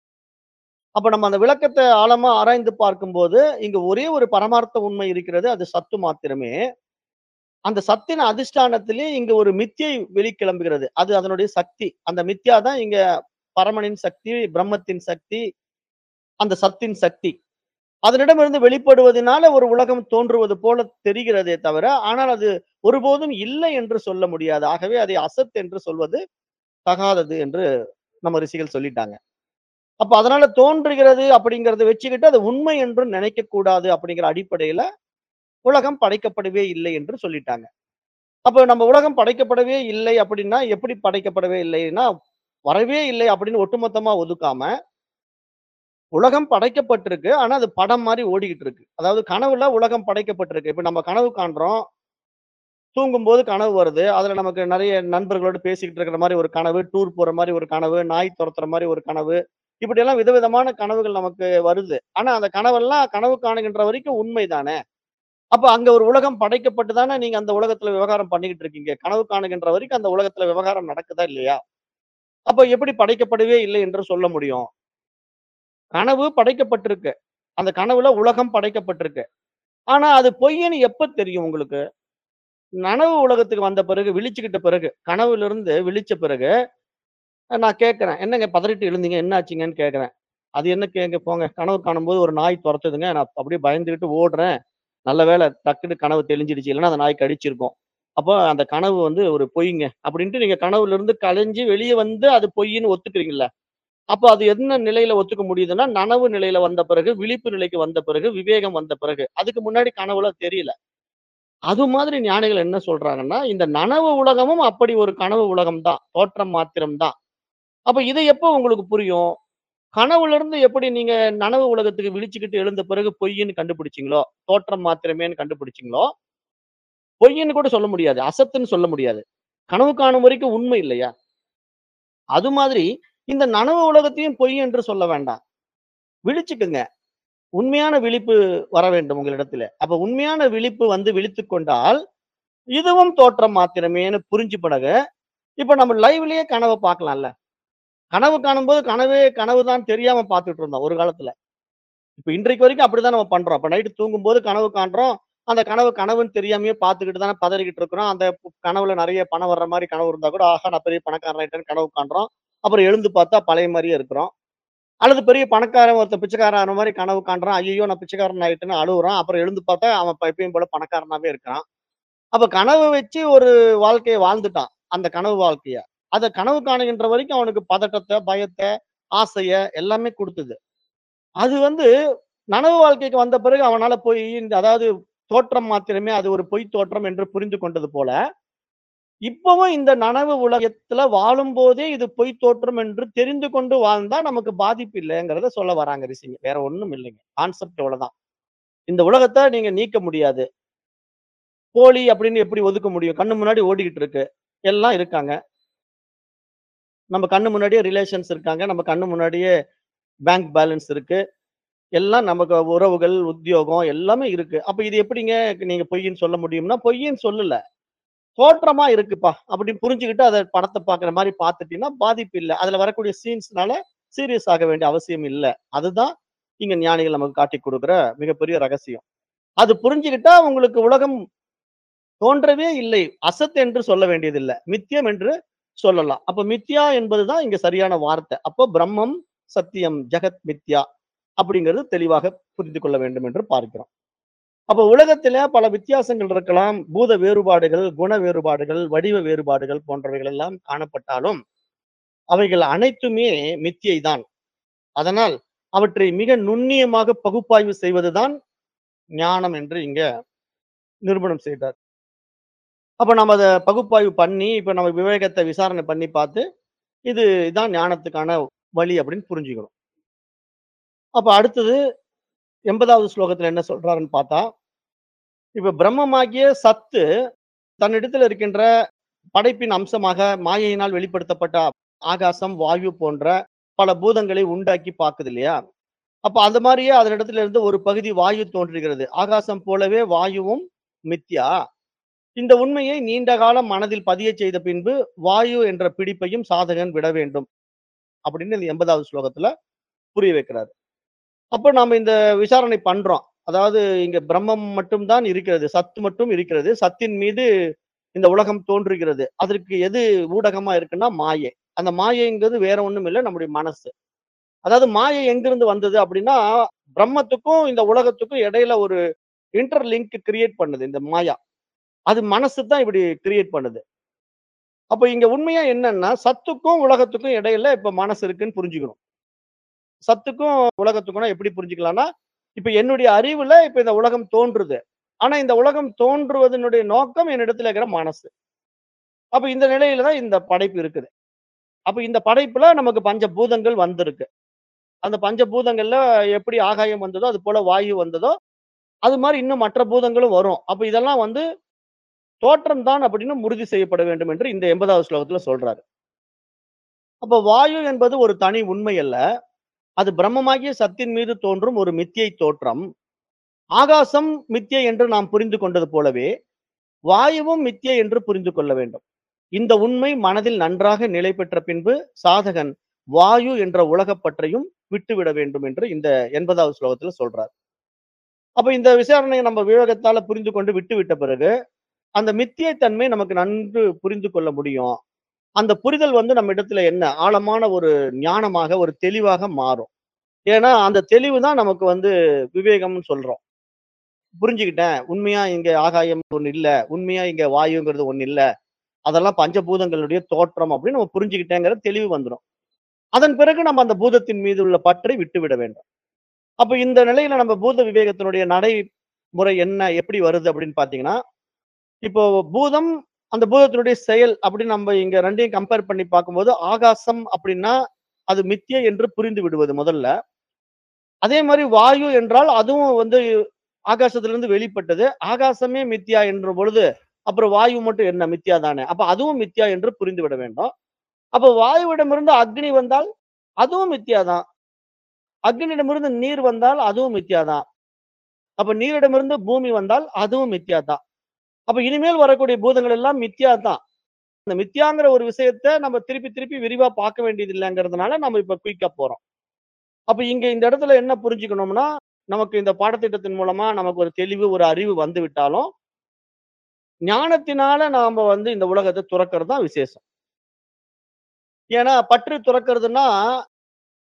அப்ப நம்ம அந்த விளக்கத்தை ஆழமா ஆராய்ந்து பார்க்கும்போது இங்க ஒரே ஒரு பரமார்த்த உண்மை இருக்கிறது அது சத்து மாத்திரமே அந்த சத்தின் அதிஷ்டானத்திலே இங்க ஒரு மித்தியை வெளிக்கிளம்புகிறது அது அதனுடைய சக்தி அந்த மித்யா தான் இங்க பரமனின் சக்தி பிரம்மத்தின் சக்தி அந்த சத்தின் சக்தி அதனிடமிருந்து வெளிப்படுவதனால ஒரு உலகம் தோன்றுவது போல தெரிகிறதே தவிர ஆனால் அது ஒருபோதும் இல்லை என்று சொல்ல முடியாது ஆகவே அதை அசத் என்று சொல்வது தகாதது என்று நம்ம ரிஷிகள் சொல்லிட்டாங்க அப்ப அதனால தோன்றுகிறது அப்படிங்கறத வச்சுக்கிட்டு அது உண்மை என்று நினைக்க கூடாது அப்படிங்கிற அடிப்படையில உலகம் படைக்கப்படவே இல்லை என்று சொல்லிட்டாங்க அப்ப நம்ம உலகம் படைக்கப்படவே இல்லை அப்படின்னா எப்படி படைக்கப்படவே இல்லைன்னா வரவே இல்லை அப்படின்னு ஒட்டுமொத்தமா ஒதுக்காம உலகம் படைக்கப்பட்டிருக்கு ஆனா அது படம் மாதிரி ஓடிக்கிட்டு இருக்கு அதாவது கனவுல உலகம் படைக்கப்பட்டிருக்கு இப்ப நம்ம கனவு காண்றோம் தூங்கும்போது கனவு வருது அதுல நமக்கு நிறைய நண்பர்களோட பேசிக்கிட்டு இருக்கிற மாதிரி ஒரு கனவு டூர் போற மாதிரி ஒரு கனவு நாய் துரத்துற மாதிரி ஒரு கனவு இப்படி எல்லாம் விதவிதமான கனவுகள் நமக்கு வருது ஆனா அந்த கனவெல்லாம் கனவு காணுகின்ற வரைக்கும் உண்மைதானே அப்ப அங்க ஒரு உலகம் படைக்கப்பட்டு தானே நீங்க அந்த உலகத்துல விவகாரம் பண்ணிக்கிட்டு இருக்கீங்க கனவு காணுகின்ற வரைக்கும் அந்த உலகத்துல விவகாரம் நடக்குதா இல்லையா அப்ப எப்படி படைக்கப்படவே இல்லை என்று சொல்ல முடியும் கனவு படைக்கப்பட்டிருக்கு அந்த கனவுல உலகம் படைக்கப்பட்டிருக்கு ஆனா அது பொய்ன்னு எப்ப தெரியும் உங்களுக்கு நனவு உலகத்துக்கு வந்த பிறகு விழிச்சுக்கிட்ட பிறகு கனவுல இருந்து விழிச்ச பிறகு நான் கேட்கிறேன் என்னங்க பதறிட்டு எழுந்தீங்க என்ன ஆச்சுங்கன்னு கேட்கிறேன் அது என்ன கேங்க போங்க கனவு காணும்போது ஒரு நாய் துரத்துதுங்க நான் அப்படியே பயந்துகிட்டு ஓடுறேன் நல்ல வேளை டக்குன்னு கனவு தெளிஞ்சிடுச்சு இல்லைன்னா அந்த நாய் கடிச்சிருக்கும் அப்போ அந்த கனவு வந்து ஒரு பொய்ங்க அப்படின்ட்டு நீங்க கனவுல இருந்து கலைஞ்சு வெளியே வந்து அது பொய்ன்னு ஒத்துக்கிறீங்கல்ல அப்போ அது என்ன நிலையில ஒத்துக்க முடியுதுன்னா நனவு நிலையில வந்த பிறகு விழிப்பு நிலைக்கு வந்த பிறகு விவேகம் வந்த பிறகு அதுக்கு முன்னாடி கனவுல தெரியல அது மாதிரி ஞானிகள் என்ன சொல்றாங்கன்னா இந்த நனவு உலகமும் அப்படி ஒரு கனவு உலகம் தான் தோற்றம் மாத்திரம் தான் அப்ப இதை எப்போ உங்களுக்கு புரியும் கனவுல இருந்து எப்படி நீங்க நனவு உலகத்துக்கு விழிச்சுக்கிட்டு எழுந்த பிறகு பொய்ன்னு கண்டுபிடிச்சீங்களோ தோற்றம் மாத்திரமேன்னு கண்டுபிடிச்சீங்களோ பொய்ன்னு கூட சொல்ல முடியாது அசத்துன்னு சொல்ல முடியாது கனவு காணும் வரைக்கும் உண்மை இல்லையா அது மாதிரி இந்த நனவு உலகத்தையும் பொய் என்று சொல்ல வேண்டாம் விழிச்சுக்குங்க உண்மையான விழிப்பு வர வேண்டும் உங்களிடத்துல அப்ப உண்மையான விழிப்பு வந்து விழித்து கொண்டால் இதுவும் தோற்றம் மாத்திரமேன்னு புரிஞ்சு பிறகு இப்ப நம்ம லைவ்லயே கனவை பார்க்கலாம்ல கனவு காணும்போது கனவே கனவு தான் தெரியாம பார்த்துட்டு இருந்தோம் ஒரு காலத்துல இப்ப இன்றைக்கு வரைக்கும் அப்படிதான் நம்ம பண்றோம் அப்ப நைட்டு தூங்கும்போது கனவு காண்றோம் அந்த கனவு கனவுன்னு தெரியாமயே பார்த்துக்கிட்டு தானே பதறிக்கிட்டு இருக்கிறோம் அந்த கனவுல நிறைய பணம் வர்ற மாதிரி கனவு இருந்தா கூட ஆஹா நான் பெரிய பணக்காரன் ஆயிட்டேன்னு கனவு காண்றோம் அப்புறம் எழுந்து பார்த்தா பழைய மாதிரியே இருக்கிறோம் அல்லது பெரிய பணக்காரன் ஒருத்தன் பிச்சைக்காரன் ஆன மாரி கனவு காண்றான். ஐய்யயோ! நான் பிச்சைக்காரன் ஆயிட்டேன்னு அழுவுறான். அப்புறம் எழுந்து பார்த்தா அவன் இப்ப எப்பயும் போல பணக்காரனாவே இருக்கிறான். அப்ப கனவு வச்சு ஒரு வாழ்க்கைய வாழ்ந்துட்டான். அந்த கனவு வாழ்க்கைய. அத கனவு காணுகின்ற வரைக்கும் அவனுக்கு பதட்டத்த, பயத்த, ஆசைய எல்லாமே குடுத்தது. அது வந்து நனவு வாழ்க்கைக்கு வந்த பிறகு அவனால போய் இந்த அதாவது தோற்றம் மாத்திரமே அது ஒரு பொய் தோற்றம் என்று புரிந்து கொண்டது போல, இப்பவும் இந்த நனவு உலகத்துல வாழும்போதே இது பொய் தோற்றம் என்று தெரிந்து கொண்டு வாழ்ந்தா நமக்கு பாதிப்பு இல்லங்கிறத சொல்ல வராங்க ரிஷிங்க. வேற ஒண்ணும் இல்லைங்க. கான்செப்ட் இவ்வளவுதான். இந்த உலகத்த நீங்க நீக்க முடியாது. போலி அப்படின்னு எப்படி ஒதுக்க முடியும்? கண்ணு முன்னாடி ஓடிக்கிட்டு இருக்கு. எல்லாம் இருக்காங்க. நம்ம கண்ணு முன்னாடியே ரிலேஷன்ஸ் இருக்காங்க. நம்ம கண்ணு முன்னாடியே பேங்க் பேலன்ஸ் இருக்கு. எல்லாம் நமக்கு உறவுகள், உத்தியோகம் எல்லாமே இருக்கு. அப்ப இது எப்படிங்க நீங்க பொய்ன்னு சொல்ல முடியும்னா, பொய்ன்னு சொல்லல. தோற்றமா இருக்குப்பா அப்படின்னு புரிஞ்சுகிட்டு அத படத்த பார்க்குற மாரி பார்த்துட்டீங்கன்னா பாதிப்பு இல்ல. அதுல வரக்கூடிய சீன்ஸ்னால சீரியஸ் ஆக வேண்டிய அவசியம் இல்ல. அதுதான் இங்க ஞானிகள் நமக்கு காட்டிக் குடுக்குற மிகப்பெரிய ரகசியம். அது புரிஞ்சுகிட்டா உங்களுக்கு உலகம் தோன்றவே இல்லை. அசத் என்று சொல்ல வேண்டியதில்ல. மித்யம் என்று சொல்லலாம். அப்ப மித்யா என்பதுதான் இங்க சரியான வார்த்தை. அப்போ பிரம்மம் சத்தியம், ஜெகத் மித்யா அப்படிங்கிறது தெளிவாக புரிந்து கொள்ள வேண்டும் என்று பார்க்கிறோம். அப்ப உலகத்தில பல வித்தியாசங்கள் இருக்கலாம். பூத வேறுபாடுகள், குண வேறுபாடுகள், வடிவ வேறுபாடுகள் போன்றவைகள் எல்லாம் காணப்பட்டாலும், அவைகள் அனைத்துமே மித்யை தான். அதனால் அவற்றை மிக நுண்ணியமாக பகுப்பாய்வு செய்வதுதான் ஞானம் என்று இங்க நிரூபணம் செய்தார். அப்ப நம்ம அத பகுப்பாய்வு பண்ணி, இப்ப நம்ம விவேகத்த விசாரணை பண்ணி பார்த்து, இது இதான் ஞானத்துக்கான வழி அப்படின்னு புரிஞ்சுக்கணும். அப்ப அடுத்தது 80வது ஸ்லோகத்துல என்ன சொல்றாருன்னு பார்த்தா, இப்ப பிரம்மமாகிய சத்து தன்னிடத்தில் இருக்கின்ற படைப்பின் அம்சமாக மாயையினால் வெளிப்படுத்தப்பட்ட ஆகாசம், வாயு போன்ற பல பூதங்களை உண்டாக்கி பாக்குது இல்லையா? அப்ப அந்த மாரியே அதனிடத்துல இருந்து ஒரு பகுதி வாயு தோன்றுகிறது. ஆகாசம் போலவே வாயுவும் மித்யா. இந்த உண்மையை நீண்ட காலம் மனதில் பதியச் செய்த பின்பு, வாயு என்ற பிடிப்பையும் சாதகன் விட வேண்டும். அப்படின்னு இந்த 80வது ஸ்லோகத்துல புரிய வைக்கிறாரு. அப்ப நாம இந்த விசாரணை பண்றோம். அதாவது இங்க பிரம்மம் மட்டும் தான் இருக்கிறது. சத்து மட்டும் இருக்கிறது. சத்தின் மீது இந்த உலகம் தோன்றுகிறது. அதற்கு எது ஊடகமா இருக்குன்னா மாயை. அந்த மாயைங்கிறது வேற ஒண்ணும் இல்ல நம்முடைய மனசு. அதாவது மாயை எங்கிருந்து வந்தது அப்படின்னா, பிரம்மத்துக்கும் இந்த உலகத்துக்கும் இடையில ஒரு இன்டர் லிங்க் கிரியேட் பண்ணுது இந்த மாயா. அது மனசு தான் இப்படி கிரியேட் பண்ணுது. அப்ப இங்க உண்மையா என்னன்னா, சத்துக்கும் உலகத்துக்கும் இடையில இப்ப மனசு இருக்குன்னு புரிஞ்சுக்கணும். சத்துக்கும் உலகத்துக்கும்னா எப்படி புரிஞ்சுக்கலாம்னா, இப்ப என்னுடைய அறிவுல இப்ப இந்த உலகம் தோன்றுது. ஆனா இந்த உலகம் தோன்றுவதனுடைய நோக்கம் என்னிடத்துல இருக்கிற மனசு. அப்ப இந்த நிலையில தான் இந்த படைப்பு இருக்குது. அப்ப இந்த படைப்புல நமக்கு பஞ்சபூதங்கள் வந்திருக்கு. அந்த பஞ்சபூதங்கள்ல எப்படி ஆகாயம் வந்ததோ, அது போல வாயு வந்ததோ, அது மாரி இன்னும் மற்ற பூதங்களும் வரும். அப்ப இதெல்லாம் வந்து தோற்றம் தான் அப்படின்னு உறுதி செய்யப்பட வேண்டும் என்று இந்த 80வது ஸ்லோகத்துல சொல்றாரு. அப்ப வாயு என்பது ஒரு தனி உண்மை அல்ல. அது பிரம்மமாகிய சத்தின் மீது தோன்றும் ஒரு மித்யை தோற்றம். ஆகாசம் மித்யை என்று நாம் புரிந்து கொண்டது போலவே, வாயுவும் மித்யை என்று புரிந்து கொள்ள வேண்டும். இந்த உண்மை மனதில் நன்றாக நிலை பெற்ற பின்பு, சாதகன் வாயு என்ற உலகப்பற்றையும் விட்டுவிட வேண்டும் என்று இந்த 80வது ஸ்லோகத்துல சொல்றார். அப்ப இந்த விசாரணையை நம்ம விவேகத்தால புரிந்து கொண்டு விட்டுவிட்ட பிறகு, அந்த மித்தியை தன்மை நமக்கு நன்கு புரிந்து கொள்ள முடியும். அந்த புரிதல் வந்து நம்ம இடத்துல என்ன ஆழமான ஒரு ஞானமாக, ஒரு தெளிவாக மாறும். ஏன்னா, அந்த தெளிவு தான் நமக்கு வந்து விவேகம்னு சொல்றோம். புரிஞ்சுக்கிட்டேன். உண்மையா இங்க ஆகாயம் ஒண்ணு இல்ல. உண்மையா இங்க வாயுங்கிறது ஒண்ணு இல்ல. அதெல்லாம் பஞ்சபூதங்களுடைய தோற்றம் அப்படின்னு நம்ம புரிஞ்சுக்கிட்டேங்கிற தெளிவு வந்துரும். அதன் பிறகு நம்ம அந்த பூதத்தின் மீது உள்ள பற்றை விட்டுவிட வேண்டும். அப்ப இந்த நிலையில நம்ம பூத விவேகத்தினுடைய நடைமுறை என்ன? எப்படி வருது அப்படின்னு பார்த்தீங்கன்னா, இப்போ பூதம், அந்த பூதத்தினுடைய செயல் அப்படின்னு நம்ம இங்க 2யும் கம்பேர் பண்ணி பார்க்கும்போது, ஆகாசம் அப்படின்னா, அது மித்யை என்று புரிந்து விடுவது முதல்ல. அதே மாரி வாயு என்றால் அதுவும் வந்து ஆகாசத்திலிருந்து வெளிப்பட்டது. ஆகாசமே மித்யா என்ற பொழுது, அப்புறம் வாயு மட்டும் என்ன மித்யா தானே. அப்ப அதுவும் மித்யா என்று புரிந்துவிட வேண்டும். அப்ப வாயுவிடமிருந்து அக்னி வந்தால், அதுவும் மித்யா தான். அக்னியிடமிருந்து நீர் வந்தால், அதுவும் மித்யா தான். அப்ப நீரிடமிருந்து பூமி வந்தால், அதுவும் மித்யா தான். அப்ப இனிமேல் வரக்கூடிய பூதங்கள் எல்லாம் மித்யா தான். இந்த மித்யாங்கிற ஒரு விஷயத்த நம்ம திருப்பி திருப்பி விரிவா பார்க்க வேண்டியது இல்லங்கிறதுனால, நம்ம இப்ப குயிக்கா போறோம். அப்ப இங்க இந்த இடத்துல என்ன புரிஞ்சுக்கணும்னா, நமக்கு இந்த பாடத்திட்டத்தின் மூலமா நமக்கு ஒரு தெளிவு, ஒரு அறிவு வந்து விட்டாலும், ஞானத்தினால நாம வந்து இந்த உலகத்த துறக்கிறது தான் விசேஷம். ஏன்னா, பற்று துறக்கிறதுன்னா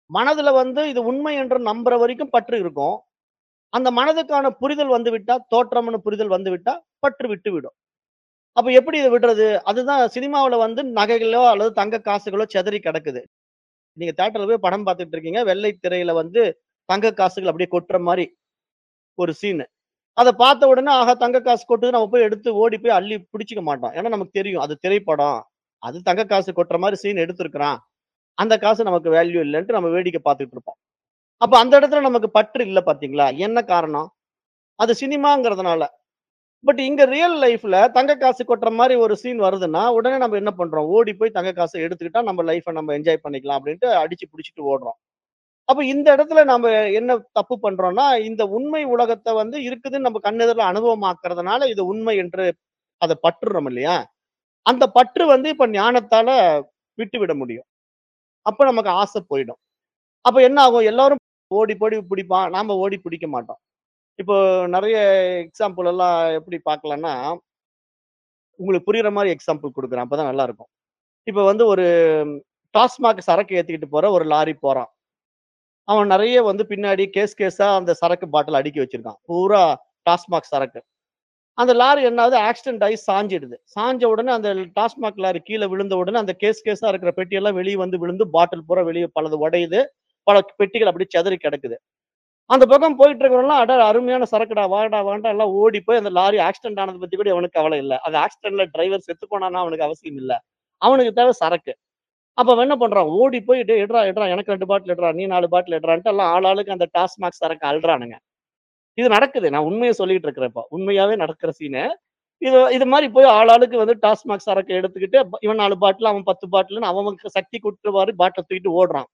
மனதுல வந்து இது உண்மை என்று நம்புற வரைக்கும் பற்று இருக்கும். அந்த மனதுக்கான புரிதல் வந்து விட்டா, தோற்றம்னு புரிதல் வந்து விட்டா, பற்று விட்டு விடும். அப்ப எப்படி இத விடுறது? அதுதான் சினிமாவுல வந்து நகைகளோ அல்லது தங்க காசுகளோ சிதறி கிடக்குது. நீங்க தியேட்டர்ல போய் படம் பார்த்துட்டு இருக்கீங்க. வெள்ளை திரையில வந்து தங்க காசுகள் அப்படியே கொட்டுற மாரி ஒரு சீனு. அத பார்த்த உடனே, ஆஹா தங்க காசு கொட்டுது நம்ம போய் எடுத்து ஓடி போய் அள்ளி பிடிச்சுக்க மாட்டோம். ஏன்னா நமக்கு தெரியும். அது திரைப்படம். அது தங்க காசு கொட்டுற மாரி சீன் எடுத்திருக்கிறான். அந்த காசு நமக்கு வேல்யூ இல்லன்ட்டு நம்ம வேடிக்கை பார்த்துட்டு இருப்போம். அப்ப அந்த இடத்துல நமக்கு பற்று இல்ல பார்த்தீங்களா? என்ன காரணம்? அது சினிமாங்கிறதுனால. பட் இங்க ரியல் லைஃப்ல தங்க காசு கொட்டுற மாரி ஒரு சீன் வருதுன்னா, உடனே நம்ம என்ன பண்றோம்? ஓடி போய் தங்க காச எடுத்துக்கிட்டா நம்ம லைஃப்ப நம்ம என்ஜாய் பண்ணிக்கலாம் அப்டின்ட்டு அடிச்சு புடிச்சுட்டு ஓடுறோம். அப்ப இந்த இடத்துல நாம என்ன தப்பு பண்றோம்னா, இந்த உண்மை உலகத்த வந்து இருக்குதுன்னு நம்ம கண்ணெதிர்ல அனுபவமாக்குறதுனால, இது உண்மை என்று அத பற்றுறோம் இல்லையா? அந்த பற்று வந்து இப்ப ஞானத்தால விட்டு விட முடியும். அப்ப நமக்கு ஆசை போயிடும். அப்ப என்ன ஆகும்? எல்லாரும் ஓடி போடி பிடிப்பான். நாம ஓடி பிடிக்க மாட்டோம். இப்போ நெறைய எக்ஸாம்பிள் எல்லாம் எப்படி பார்க்கலாம்னா உங்களுக்கு புரியிற மாரி எக்ஸாம்பிள் குடுக்குறேன். அப்பதான் நல்லா இருக்கும். இப்ப வந்து ஒரு டாஸ்மாக் சரக்கு ஏத்திக்கிட்டு போற ஒரு லாரி போறான். அவன் நெறைய வந்து பின்னாடி கேஸ் கேஸா அந்த சரக்கு பாட்டில் அடுக்கி வச்சிருக்கான். பூரா டாஸ்மாக் சரக்கு. அந்த லாரி என்ன ஆகுது? ஆக்சிடென்ட் ஆயி சாஞ்சிடுது. சாஞ்ச உடனே அந்த டாஸ்மாக் லாரி கீழ விழுந்த உடனே அந்த கேஸ் கேஸா இருக்கிற பெட்டியெல்லாம் வெளிய வந்து விழுந்து பாட்டில் பூரா வெளிய பலது உடையுது. பல பெட்டிகள் அப்படியே சிதறி கிடக்குது. அந்த பக்கம் போயிட்டு இருக்கிறவன்லாம், அட அருமையான சரக்குடா, வாடா வான்டா எல்லாம் ஓடி போய் அந்த லாரி ஆக்சிடென்ட் ஆனத பத்தி கூட அவனுக்கு கவலை இல்ல. அந்த ஆக்சிடென்ட்ல டிரைவர் செத்து போனான்னா அவனுக்கு அவசியம் இல்ல. அவனுக்கு தேவை சரக்கு. அப்ப அவன் என்ன பண்றான்? ஓடி போய் டேய் எட்றா, எட்றா எனக்கு 2 பாட்டில் எட்றா, நீ 4 பாட்டில் எட்றான்ட்டு எல்லாம் ஆளாளுக்கு அந்த டாஸ்மாக் சரக்கு அள்றானுங்க. இது நடக்குது. நான் உண்மைய சொல்லிட்டு இருக்கிறேன் இப்போ. உண்மையாவே நடக்கிற சீனு. இது இது மாரி போய் ஆளாளுக்கு வந்து டாஸ்மாக் சரக்கு எடுத்துக்கிட்டு, இவன் 4 பாட்டில், அவன் 10 பாட்டில்ன்னு அவனுக்கு சக்தி குடுத்தவாறு பாட்டில தூக்கிட்டு ஓடுறான்.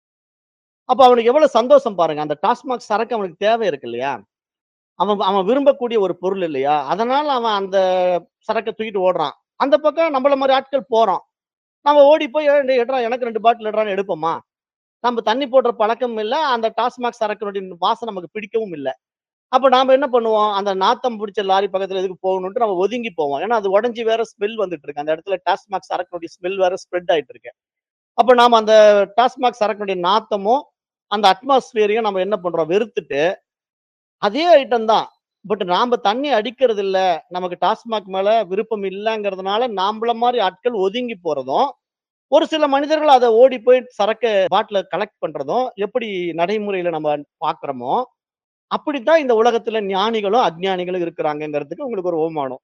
அப்ப அவனுக்கு எவ்வளவு சந்தோஷம் பாருங்க. அந்த டாஸ்மாக் சரக்கு அவனுக்கு தேவை இருக்கு இல்லையா? அவன் அவன் விரும்பக்கூடிய ஒரு பொருள் இல்லையா? அதனால அவன் அந்த சரக்க தூக்கிட்டு ஓடுறான். அந்த பக்கம் நம்மள மாரி ஆட்கள் போறோம். நம்ம ஓடி போய் "ஏய் டேய் எட்றா எனக்கு 2 பாட்டில் எட்றான்னு" எடுப்போமா? நம்ம தண்ணி போடுற பழக்கம் இல்ல. அந்த டாஸ்மாக் சரக்கினுடைய வாசம் நமக்கு பிடிக்கவும் இல்ல. அப்ப நாம என்ன பண்ணுவோம்? அந்த நாத்தம் பிடிச்ச லாரி பக்கத்துல எதுக்கு போகணும்ன்ட்டு நம்ம ஒதுங்கி போவோம். ஏன்னா அது உடைஞ்சு வேற ஸ்மெல் வந்துட்டு இருக்கு. அந்த இடத்துல டாஸ்மாக் சரக்கினுடைய ஸ்மெல் வேற ஸ்ப்ரெட் ஆயிட்டு இருக்கு. அப்ப நாம அந்த டாஸ்மாக் சரக்கினுடைய நாத்தமும், அந்த அட்மாஸ்பியரையும் நம்ம என்ன பண்றோம்? வெறுத்துட்டு, அதே ஐட்டம் தான். பட் நாம தண்ணி அடிக்கிறது இல்ல. நமக்கு டாஸ்மாக் மேல விருப்பம் இல்லங்கிறதுனால, நாம்பள மாரி ஆட்கள் ஒதுங்கி போறதும், ஒரு சில மனிதர்கள் அத ஓடி போய் சரக்க பாட்டில கலெக்ட் பண்றதும், எப்படி நடைமுறையில நம்ம பார்க்கிறோமோ, அப்படித்தான் இந்த உலகத்துல ஞானிகளும், அஞ்ஞானிகளும் இருக்கிறாங்கங்கிறதுக்கு உங்களுக்கு ஒரு உவமானம்.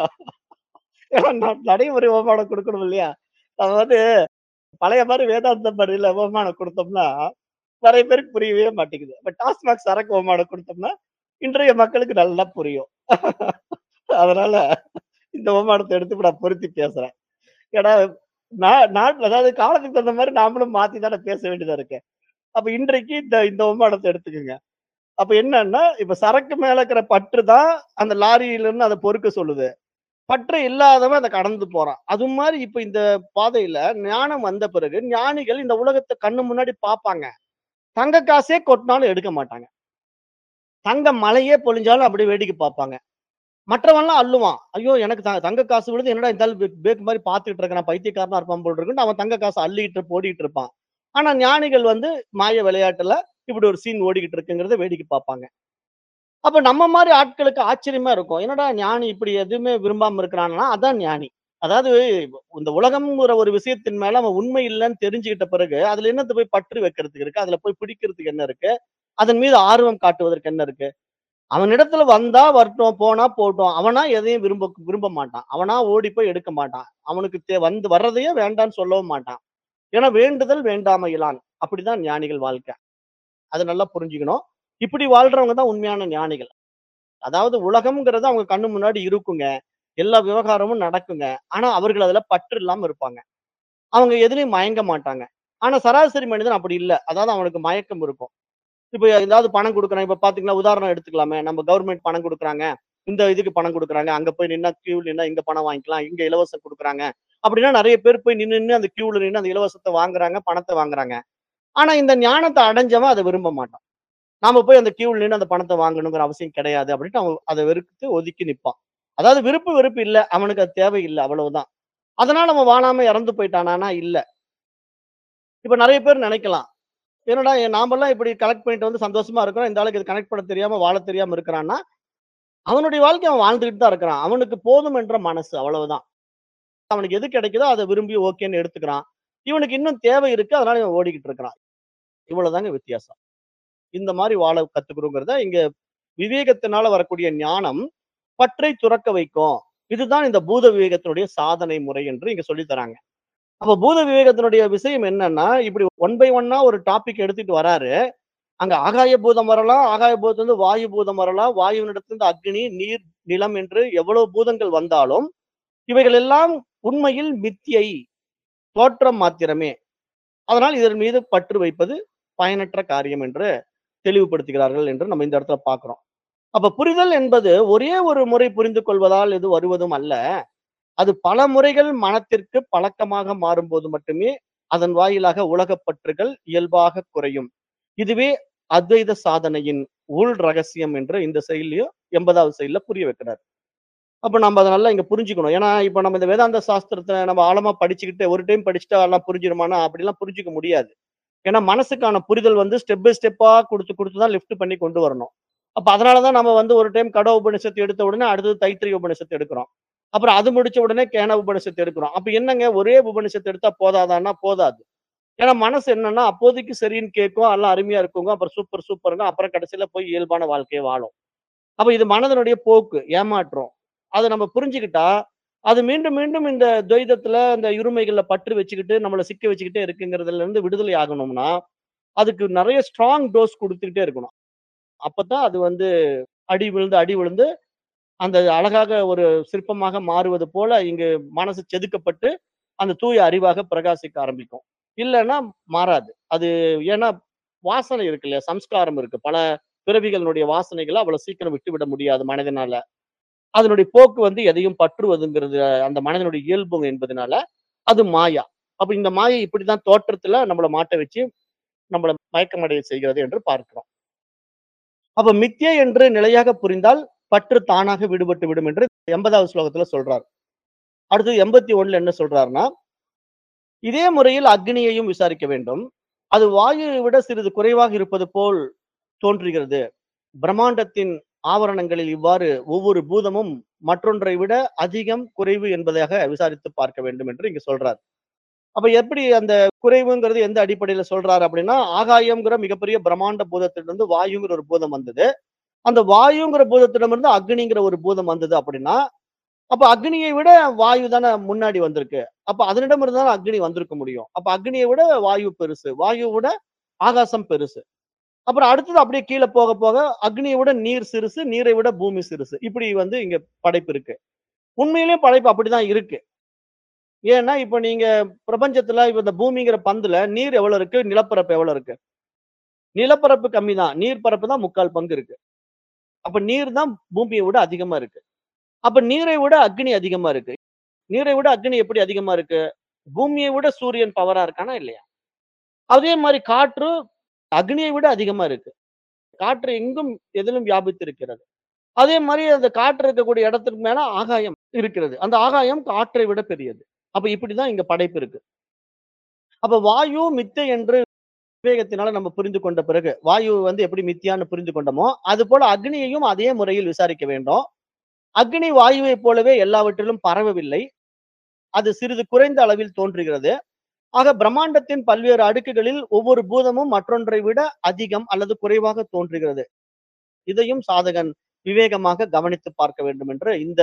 ஏன்னா நான் நடைமுறை உவமானம் குடுக்கணும் இல்லையா? நம்ம வந்து பழைய மாரி வேதாந்த மாரில உவமானம் குடுத்தோம்னா, நெறைய பேருக்கு புரியவே மாட்டேங்குது. இப்ப டாஸ்மாக் சரக்கு உவமானம் குடுத்தோம்னா, இன்றைய மக்களுக்கு நல்லா புரியும். அதனால இந்த உவமானத்த எடுத்து இப்ப நான் பொருத்தி பேசுறேன். ஏன்னா நா நாட்ல அதாவது காலத்துக்கு தகுந்த மாரி நாமளும் மாத்தி தானே பேச வேண்டியதா இருக்கு. அப்ப இன்றைக்கு இந்த இந்த உவமானத்த எடுத்துக்கங்க. அப்ப என்னன்னா, இப்ப சரக்கு மேல இருக்கிற பற்று தான் அந்த லாரியிலிருந்து அத பொறுக்க சொல்லுது. பற்று இல்லாதவன் அத கடந்து போறான். அது மாரி இப்ப இந்த பாதையில ஞானம் வந்த பிறகு, ஞானிகள் இந்த உலகத்த கண்ணு முன்னாடி பார்ப்பாங்க. தங்க காசே கொட்னாலும் எடுக்க மாட்டாங்க. தங்க மழையே பொழிஞ்சாலும் அப்படியே வேடிக்கை பார்ப்பாங்க. மற்றவன்லாம் அள்ளுவான். ஐயோ! எனக்கு த தங்க காசு விழுது. என்னடா இந்த ஆளு பே பேக் மாரி பார்த்துட்டு இருக்கிறான். பைத்தியக்காரனா இருப்பான் போல இருக்குன்னு அவன் தங்க காச அள்ளிட்டு ஓடிட்டு இருப்பான். ஆனா ஞானிகள் வந்து மாய விளையாட்டுல இப்படி ஒரு சீன் ஓடிக்கிட்டு இருக்குங்கிறத வேடிக்கை பார்ப்பாங்க. அப்ப நம்ம மாரி ஆட்களுக்கு ஆச்சரியமா இருக்கும். என்னடா ஞானி இப்படி எதுவுமே விரும்பாம இருக்கிறான்னா, அதான் ஞானி. அதாவது இந்த உலகம்ங்கிற ஒரு விஷயத்தின் மேல அவன் உண்மை இல்லன்னு தெரிஞ்சுக்கிட்ட பிறகு, அதுல என்னத்த போய் பற்று வைக்கிறதுக்கு இருக்கு? அதுல போய் பிடிக்கிறதுக்கு என்ன இருக்கு? அதன் மீது ஆர்வம் காட்டுவதற்கு என்ன இருக்கு? அவனிடத்துல வந்தா வரட்டும், போனா போட்டும். அவனா எதையும் விரும்ப விரும்ப மாட்டான். அவனா ஓடி போய் எடுக்க மாட்டான். அவனுக்கு தே வந்து வர்றதையே வேண்டான்னு சொல்லவும் மாட்டான். ஏன்னா வேண்டுதல் வேண்டாமையிலான். அப்படிதான் ஞானிகள் வாழ்க்கை. அத நல்லா புரிஞ்சுக்கணும். இப்படி வாழ்றவங்க தான் உண்மையான ஞானிகள். அதாவது உலகம்ங்கிறது அவங்க கண்ணு முன்னாடி இருக்குங்க. எல்லா விவகாரமும் நடக்குங்க. ஆனா அவர்கள் அதுல பற்று இல்லாம இருப்பாங்க. அவங்க எதுலயும் மயங்க மாட்டாங்க. ஆனா சராசரி மனிதன் அப்படி இல்ல. அதாவது அவனுக்கு மயக்கம் இருக்கும். இப்ப ஏதாவது பணம் குடுக்குறான். இப்ப பார்த்தீங்கன்னா, உதாரணம் எடுத்துக்கலாமே. நம்ம கவர்ன்மெண்ட் பணம் குடுக்குறாங்க. இந்த இதுக்கு பணம் குடுக்குறாங்க. அங்க போய் நின்னா கியூல நின்னா இங்க பணம் வாங்கிக்கலாம். இங்க இலவசம் குடுக்குறாங்க. அப்படின்னா நெறைய பேர் போய் நின்னு நின்னு அந்த கியூல நின்னு அந்த இலவசத்த வாங்குறாங்க. பணத்த வாங்குறாங்க. ஆனா இந்த ஞானத்த அடைஞ்சவன் அத விரும்ப மாட்டான். நாம போய் அந்த கியூல நின்னு அந்த பணத்த வாங்கணுங்கிற அவசியம் கிடையாது அப்படின்ட்டு அவன் அத வெறுத்து ஒதுக்கி நிப்பான். அதாவது விருப்பு வெறுப்பு இல்ல. அவனுக்கு அது தேவையில்ல. அவ்வளவுதான். அதனால அவன் வாழாம இறந்து போயிட்டானான்னா இல்ல. இப்ப நெறைய பேர் நெனைக்கலாம். என்னடா எ நாமெல்லாம் இப்படி கலெக்ட் பண்ணிட்டு வந்து சந்தோஷமா இருக்கிறோம். இந்த ஆளுக்கு இது கனெக்ட் பண்ண தெரியாம, வாழத் தெரியாம இருக்கிறான்னா, அவனுடைய வாழ்க்கைய அவன் வாழ்ந்துகிட்டு தான் இருக்கிறான். அவனுக்கு போதும் என்ற மனசு அவ்வளவுதான். அவனுக்கு எது கிடைக்குதோ அத விரும்பி ஓகேன்னு எடுத்துக்கிறான். இவனுக்கு இன்னும் தேவை இருக்கு. அதனால இவன் ஓடிக்கிட்டு இருக்கிறான். இவ்வளவுதாங்க வித்தியாசம். இந்த மாரி வாழ கத்துக்கிறோங்கிறத இங்க விவேகத்தினால வரக்கூடிய ஞானம் பற்றை துறக்க வைக்கும். இதுதான் இந்த பூத விவேகத்தினுடைய சாதனை முறை என்று இங்க சொல்லி தராங்க. அப்ப பூத விவேகத்தினுடைய விஷயம் என்னன்னா, இப்படி ஒன் பை ஒன்னா ஒரு டாபிக் எடுத்துட்டு வராரு. அங்க ஆகாய பூதம் வரலாம். ஆகாய பூதத்திலிருந்து வாயு பூதம் வரலாம். வாயுவினிடத்திலிருந்து அக்னி, நீர், நிலம் என்று எவ்வளவு பூதங்கள் வந்தாலும், இவைகள் எல்லாம் உண்மையில் மித்யை. தோற்றம் மாத்திரமே. அதனால் இதன் மீது பற்று வைப்பது பயனற்ற காரியம் என்று தெளிவுபடுத்துகிறார்கள் என்று நம்ம இந்த இடத்துல பார்க்கிறோம். அப்ப புரிதல் என்பது ஒரே ஒரு முறை புரிந்து கொள்வதால் இது வருவதும் அல்ல. அது பல முறைகள் மனத்திற்கு பழக்கமாக மாறும்போது மட்டுமே அதன் வாயிலாக உலகப் பற்றுகள் இயல்பாக குறையும். இதுவே அத்வைத சாதனையின் உள் ரகசியம் என்று இந்த செயல்லயும் 80வது செயல்ல புரிய வைக்கிறார். அப்ப நம்ம அத நல்லா இங்க புரிஞ்சுக்கணும். ஏன்னா, இப்ப நம்ம இந்த வேதாந்த சாஸ்திரத்த நம்ம ஆழமா படிச்சுக்கிட்டு ஒரு டைம் படிச்சுட்டா எல்லாம் புரிஞ்சிருமான்னா, அப்படிலாம் புரிஞ்சுக்க முடியாது. ஏன்னா, மனசுக்கான புரிதல் வந்து ஸ்டெப் பை ஸ்டெப்பா குடுத்து குடுத்து தான் லிஃப்ட் பண்ணி கொண்டு வரணும். அப்ப அதனால தான் நம்ம வந்து ஒரு டைம் கட உபநிஷத்து எடுத்த உடனே அடுத்தது தைத்திரிய உபநிஷத்து எடுக்கிறோம். அப்புறம் அது முடிச்ச உடனே கேன உபநிஷத்து எடுக்கிறோம். அப்ப என்னங்க ஒரே உபநிஷத்து எடுத்தா போதாதான்னா போதாது. ஏன்னா, மனசு என்னன்னா அப்போதைக்கு சரின்னு கேட்கும். எல்லாம் அருமையா இருக்குங்க. அப்புறம் சூப்பர் சூப்பர்ங்க. அப்புறம் கடைசியில போய் இயல்பான வாழ்க்கைய வாழும். அப்ப இது மனதனுடைய போக்கு, ஏமாற்றம். அத நம்ம புரிஞ்சுக்கிட்டா, அது மீண்டும் மீண்டும் இந்த துவைதத்துல, இந்த இருமைகள்ல பற்று வச்சுக்கிட்டு, நம்மள சிக்க வச்சுக்கிட்டே இருக்குங்கிறதுல இருந்து விடுதலை ஆகணும்னா, அதுக்கு நெறைய ஸ்ட்ராங் டோஸ் குடுத்துக்கிட்டே இருக்கணும். அப்பதான் அது வந்து அடி விழுந்து, அடி விழுந்து, அந்த அழகாக ஒரு சிற்பமாக மாறுவது போல இங்கு மனசு செதுக்கப்பட்டு, அந்த தூய அறிவாக பிரகாசிக்க ஆரம்பிக்கும். இல்லன்னா மாறாது. அது ஏன்னா வாசனை இருக்கு இல்லையா? சம்ஸ்காரம் இருக்கு. பல பிறவிகளினுடைய வாசனைகள அவ்வளவு சீக்கிரம் விட்டுவிட முடியாது மனதினால. அதனுடைய போக்கு வந்து எதையும் பற்றுவதுங்கிறது அந்த மனதினுடைய இயல்பு என்பதனால, அது மாயா. அப்ப இந்த மாயை இப்படித்தான் தோற்றத்துல நம்மள மாட்ட வச்சு, நம்மள மயக்கமடைய செய்கிறது என்று பார்க்கிறோம். அப்ப மித்யை என்று நிலையாக புரிந்தால், பற்று தானாக விடுபட்டு விடும் என்று 80வது ஸ்லோகத்துல சொல்றார். அடுத்தது 81ல என்ன சொல்றார்ன்னா, இதே முறையில் அக்னியையும் விசாரிக்க வேண்டும். அது வாயுவை விட சிறிது குறைவாக இருப்பது போல் தோன்றுகிறது. பிரம்மாண்டத்தின் ஆவரணங்களில் இவ்வாறு ஒவ்வொரு பூதமும் மற்றொன்றை விட அதிகம், குறைவு என்பதாக விசாரித்து பார்க்க வேண்டும் என்று இங்க சொல்றார். அப்ப எப்படி அந்த குறைவுங்கிறது எந்த அடிப்படையில சொல்றாரு அப்படின்னா, ஆகாயம்ங்கிற மிகப்பெரிய பிரம்மாண்ட பூதத்திலிருந்து வாயுங்கிற ஒரு பூதம் வந்தது. அந்த வாயுங்கிற பூதத்திடமிருந்து அக்னிங்கிற ஒரு பூதம் வந்தது அப்படின்னா, அப்ப அக்னியை விட வாயு தானே முன்னாடி வந்திருக்கு. அப்ப அதனிடமிருந்து தானே அக்னி வந்திருக்க முடியும். அப்ப அக்னிய விட வாயு பெருசு. வாயுவ விட ஆகாசம் பெருசு. அப்புறம் அடுத்தது அப்படியே கீழ போக போக அக்னிய விட நீர் சிறுசு, நீரை விட பூமி சிறுசு. இப்படி வந்து இங்க படைப்பு இருக்கு. உண்மையிலேயே படைப்பு அப்படிதான் இருக்கு. ஏன்னா, இப்ப நீங்க பிரபஞ்சத்துல இப்ப இந்த பூமிங்கிற பந்துல நீர் எவ்வளவு இருக்கு? நிலப்பரப்பு எவ்வளவு இருக்கு? நிலப்பரப்பு கம்மி தான். நீர் பரப்பு தான் 3/4 பங்கு இருக்கு. அப்ப நீர் தான் பூமிய விட அதிகமா இருக்கு. அப்ப நீரை விட அக்னி அதிகமா இருக்கு. நீரை விட அக்னி எப்படி அதிகமா இருக்கு? பூமியை விட சூரியன் பவரா இருக்கானா? இல்லையா? அதே மாரி காற்று அக்னியை விட அதிகமா இருக்கு. காற்று எங்கும் எதிலும் வியாபித்திருக்கிறது. அதே மாரி அந்த காற்று இருக்கக்கூடிய இடத்துக்கு மேல ஆகாயம் இருக்கிறது. அந்த ஆகாயம் காற்றை விட பெரியது. அப்ப இப்படிதான் இங்க படைப்பு இருக்கு. அப்ப வாயு மித்தை என்று விவேகத்தினால நம்ம புரிந்து கொண்ட பிறகு, வாயு வந்து எப்படி மித்தியான்னு புரிந்து கொண்டோமோ, அதுபோல அக்னியையும் அதே முறையில் விசாரிக்க வேண்டும். அக்னி வாயுவைப் போலவே எல்லாவற்றிலும் பரவவில்லை. அது சிறிது குறைந்த அளவில் தோன்றுகிறது. ஆக பிரம்மாண்டத்தின் பல்வேறு அடுக்குகளில் ஒவ்வொரு பூதமும் மற்றொன்றை விட அதிகம் அல்லது குறைவாக தோன்றுகிறது. இதையும் சாதகன் விவேகமாக கவனித்து பார்க்க வேண்டும் என்று இந்த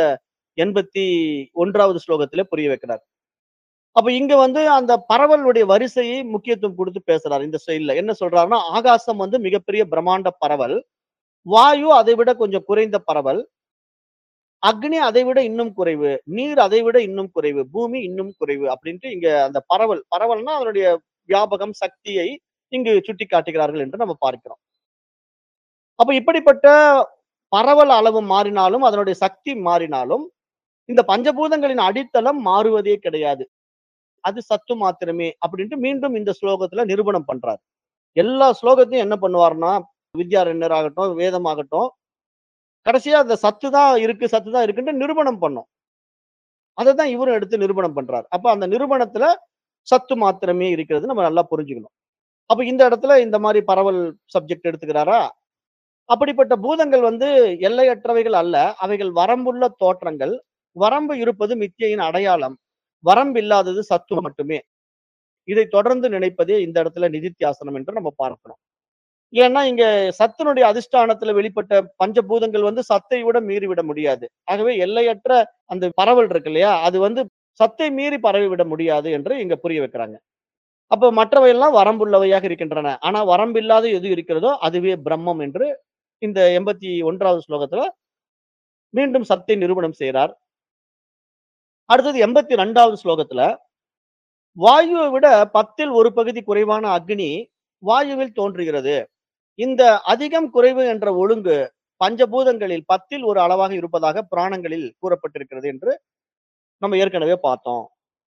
81வது ஸ்லோகத்திலே புரிய வைக்கிறார். அப்ப இங்க வந்து அந்த பரவலுடைய வரிசையை முக்கியத்துவம் குடுத்து பேசுறார் இந்த ஸ்டைல்ல. என்ன சொல்றாருன்னா, ஆகாசம் வந்து மிகப்பெரிய பிரம்மாண்ட பரவல். வாயு அதை விட கொஞ்சம் குறைந்த பரவல். அக்னி அதை விட இன்னும் குறைவு. நீர் அதை விட இன்னும் குறைவு. பூமி இன்னும் குறைவு. அப்படின்ட்டு இங்க அந்த பரவல் பரவல்னா அதனுடைய வியாபகம், சக்தியை இங்கு சுட்டிக்காட்டுகிறார்கள் என்று நம்ம பார்க்கிறோம். அப்ப இப்படிப்பட்ட பரவல் அளவு மாறினாலும், அதனுடைய சக்தி மாறினாலும், இந்த பஞ்சபூதங்களின் அடித்தளம் மாறுவதே கிடையாது. அது சத்து மாத்திரமே அப்படின்ட்டு மீண்டும் இந்த ஸ்லோகத்துல நிரூபணம் பண்றார். எல்லா ஸ்லோகத்தையும் என்ன பண்ணுவார்ன்னா, வித்யாரண்யர் ஆகட்டும், வேதம் ஆகட்டும், கடைசியா அந்த சத்து தான் இருக்கு, சத்து தான் இருக்குன்ட்டு நிரூபணம் பண்ணும். அததான் இவரும் எடுத்து நிரூபணம் பண்றார். அப்ப அந்த நிரூபணத்துல சத்து மாத்திரமே இருக்கிறது நம்ம நல்லா புரிஞ்சுக்கணும். அப்ப இந்த இடத்துல இந்த மாதிரி பரவல் சப்ஜெக்ட் எடுத்துக்கிறாரா அப்படிப்பட்ட பூதங்கள் வந்து எல்லையற்றவைகள் அல்ல அவைகள் வரம்புள்ள தோற்றங்கள் வரம்பு இருப்பது மித்தியையின் அடையாளம் வரம்பு இல்லாதது சத்துவம் மட்டுமே இதை தொடர்ந்து நினைப்பதே இந்த இடத்துல நிதித்தியாசனம் என்று நம்ம பார்க்கிறோம் ஏன்னா இங்க சத்தினுடைய அதிஷ்டானத்துல வெளிப்பட்ட பஞ்சபூதங்கள் வந்து சத்தை விட மீறி விட முடியாது ஆகவே எல்லையற்ற அந்த பரவல் இருக்கு இல்லையா அது வந்து சத்தை மீறி பரவி விட முடியாது என்று இங்க புரிய வைக்கிறாங்க அப்ப மற்றவையெல்லாம் வரம்புள்ளவையாக இருக்கின்றன ஆனா வரம்பில்லாத எது இருக்கிறதோ அதுவே பிரம்மம் என்று இந்த எண்பத்தி ஒன்றாவது ஸ்லோகத்துல மீண்டும் சத்தை நிரூபணம் செய்கிறார் அடுத்தது எண்பத்தி ரெண்டாவது ஸ்லோகத்துல வாயுவை விட பத்தில் ஒரு பகுதி குறைவான அக்னி வாயுவில் தோன்றுகிறது இந்த அதிகம் குறைவு என்ற ஒழுங்கு பஞ்சபூதங்களில் பத்தில் ஒரு அளவாக இருப்பதாக புராணங்களில் கூறப்பட்டிருக்கிறது என்று நம்ம ஏற்கனவே பார்த்தோம்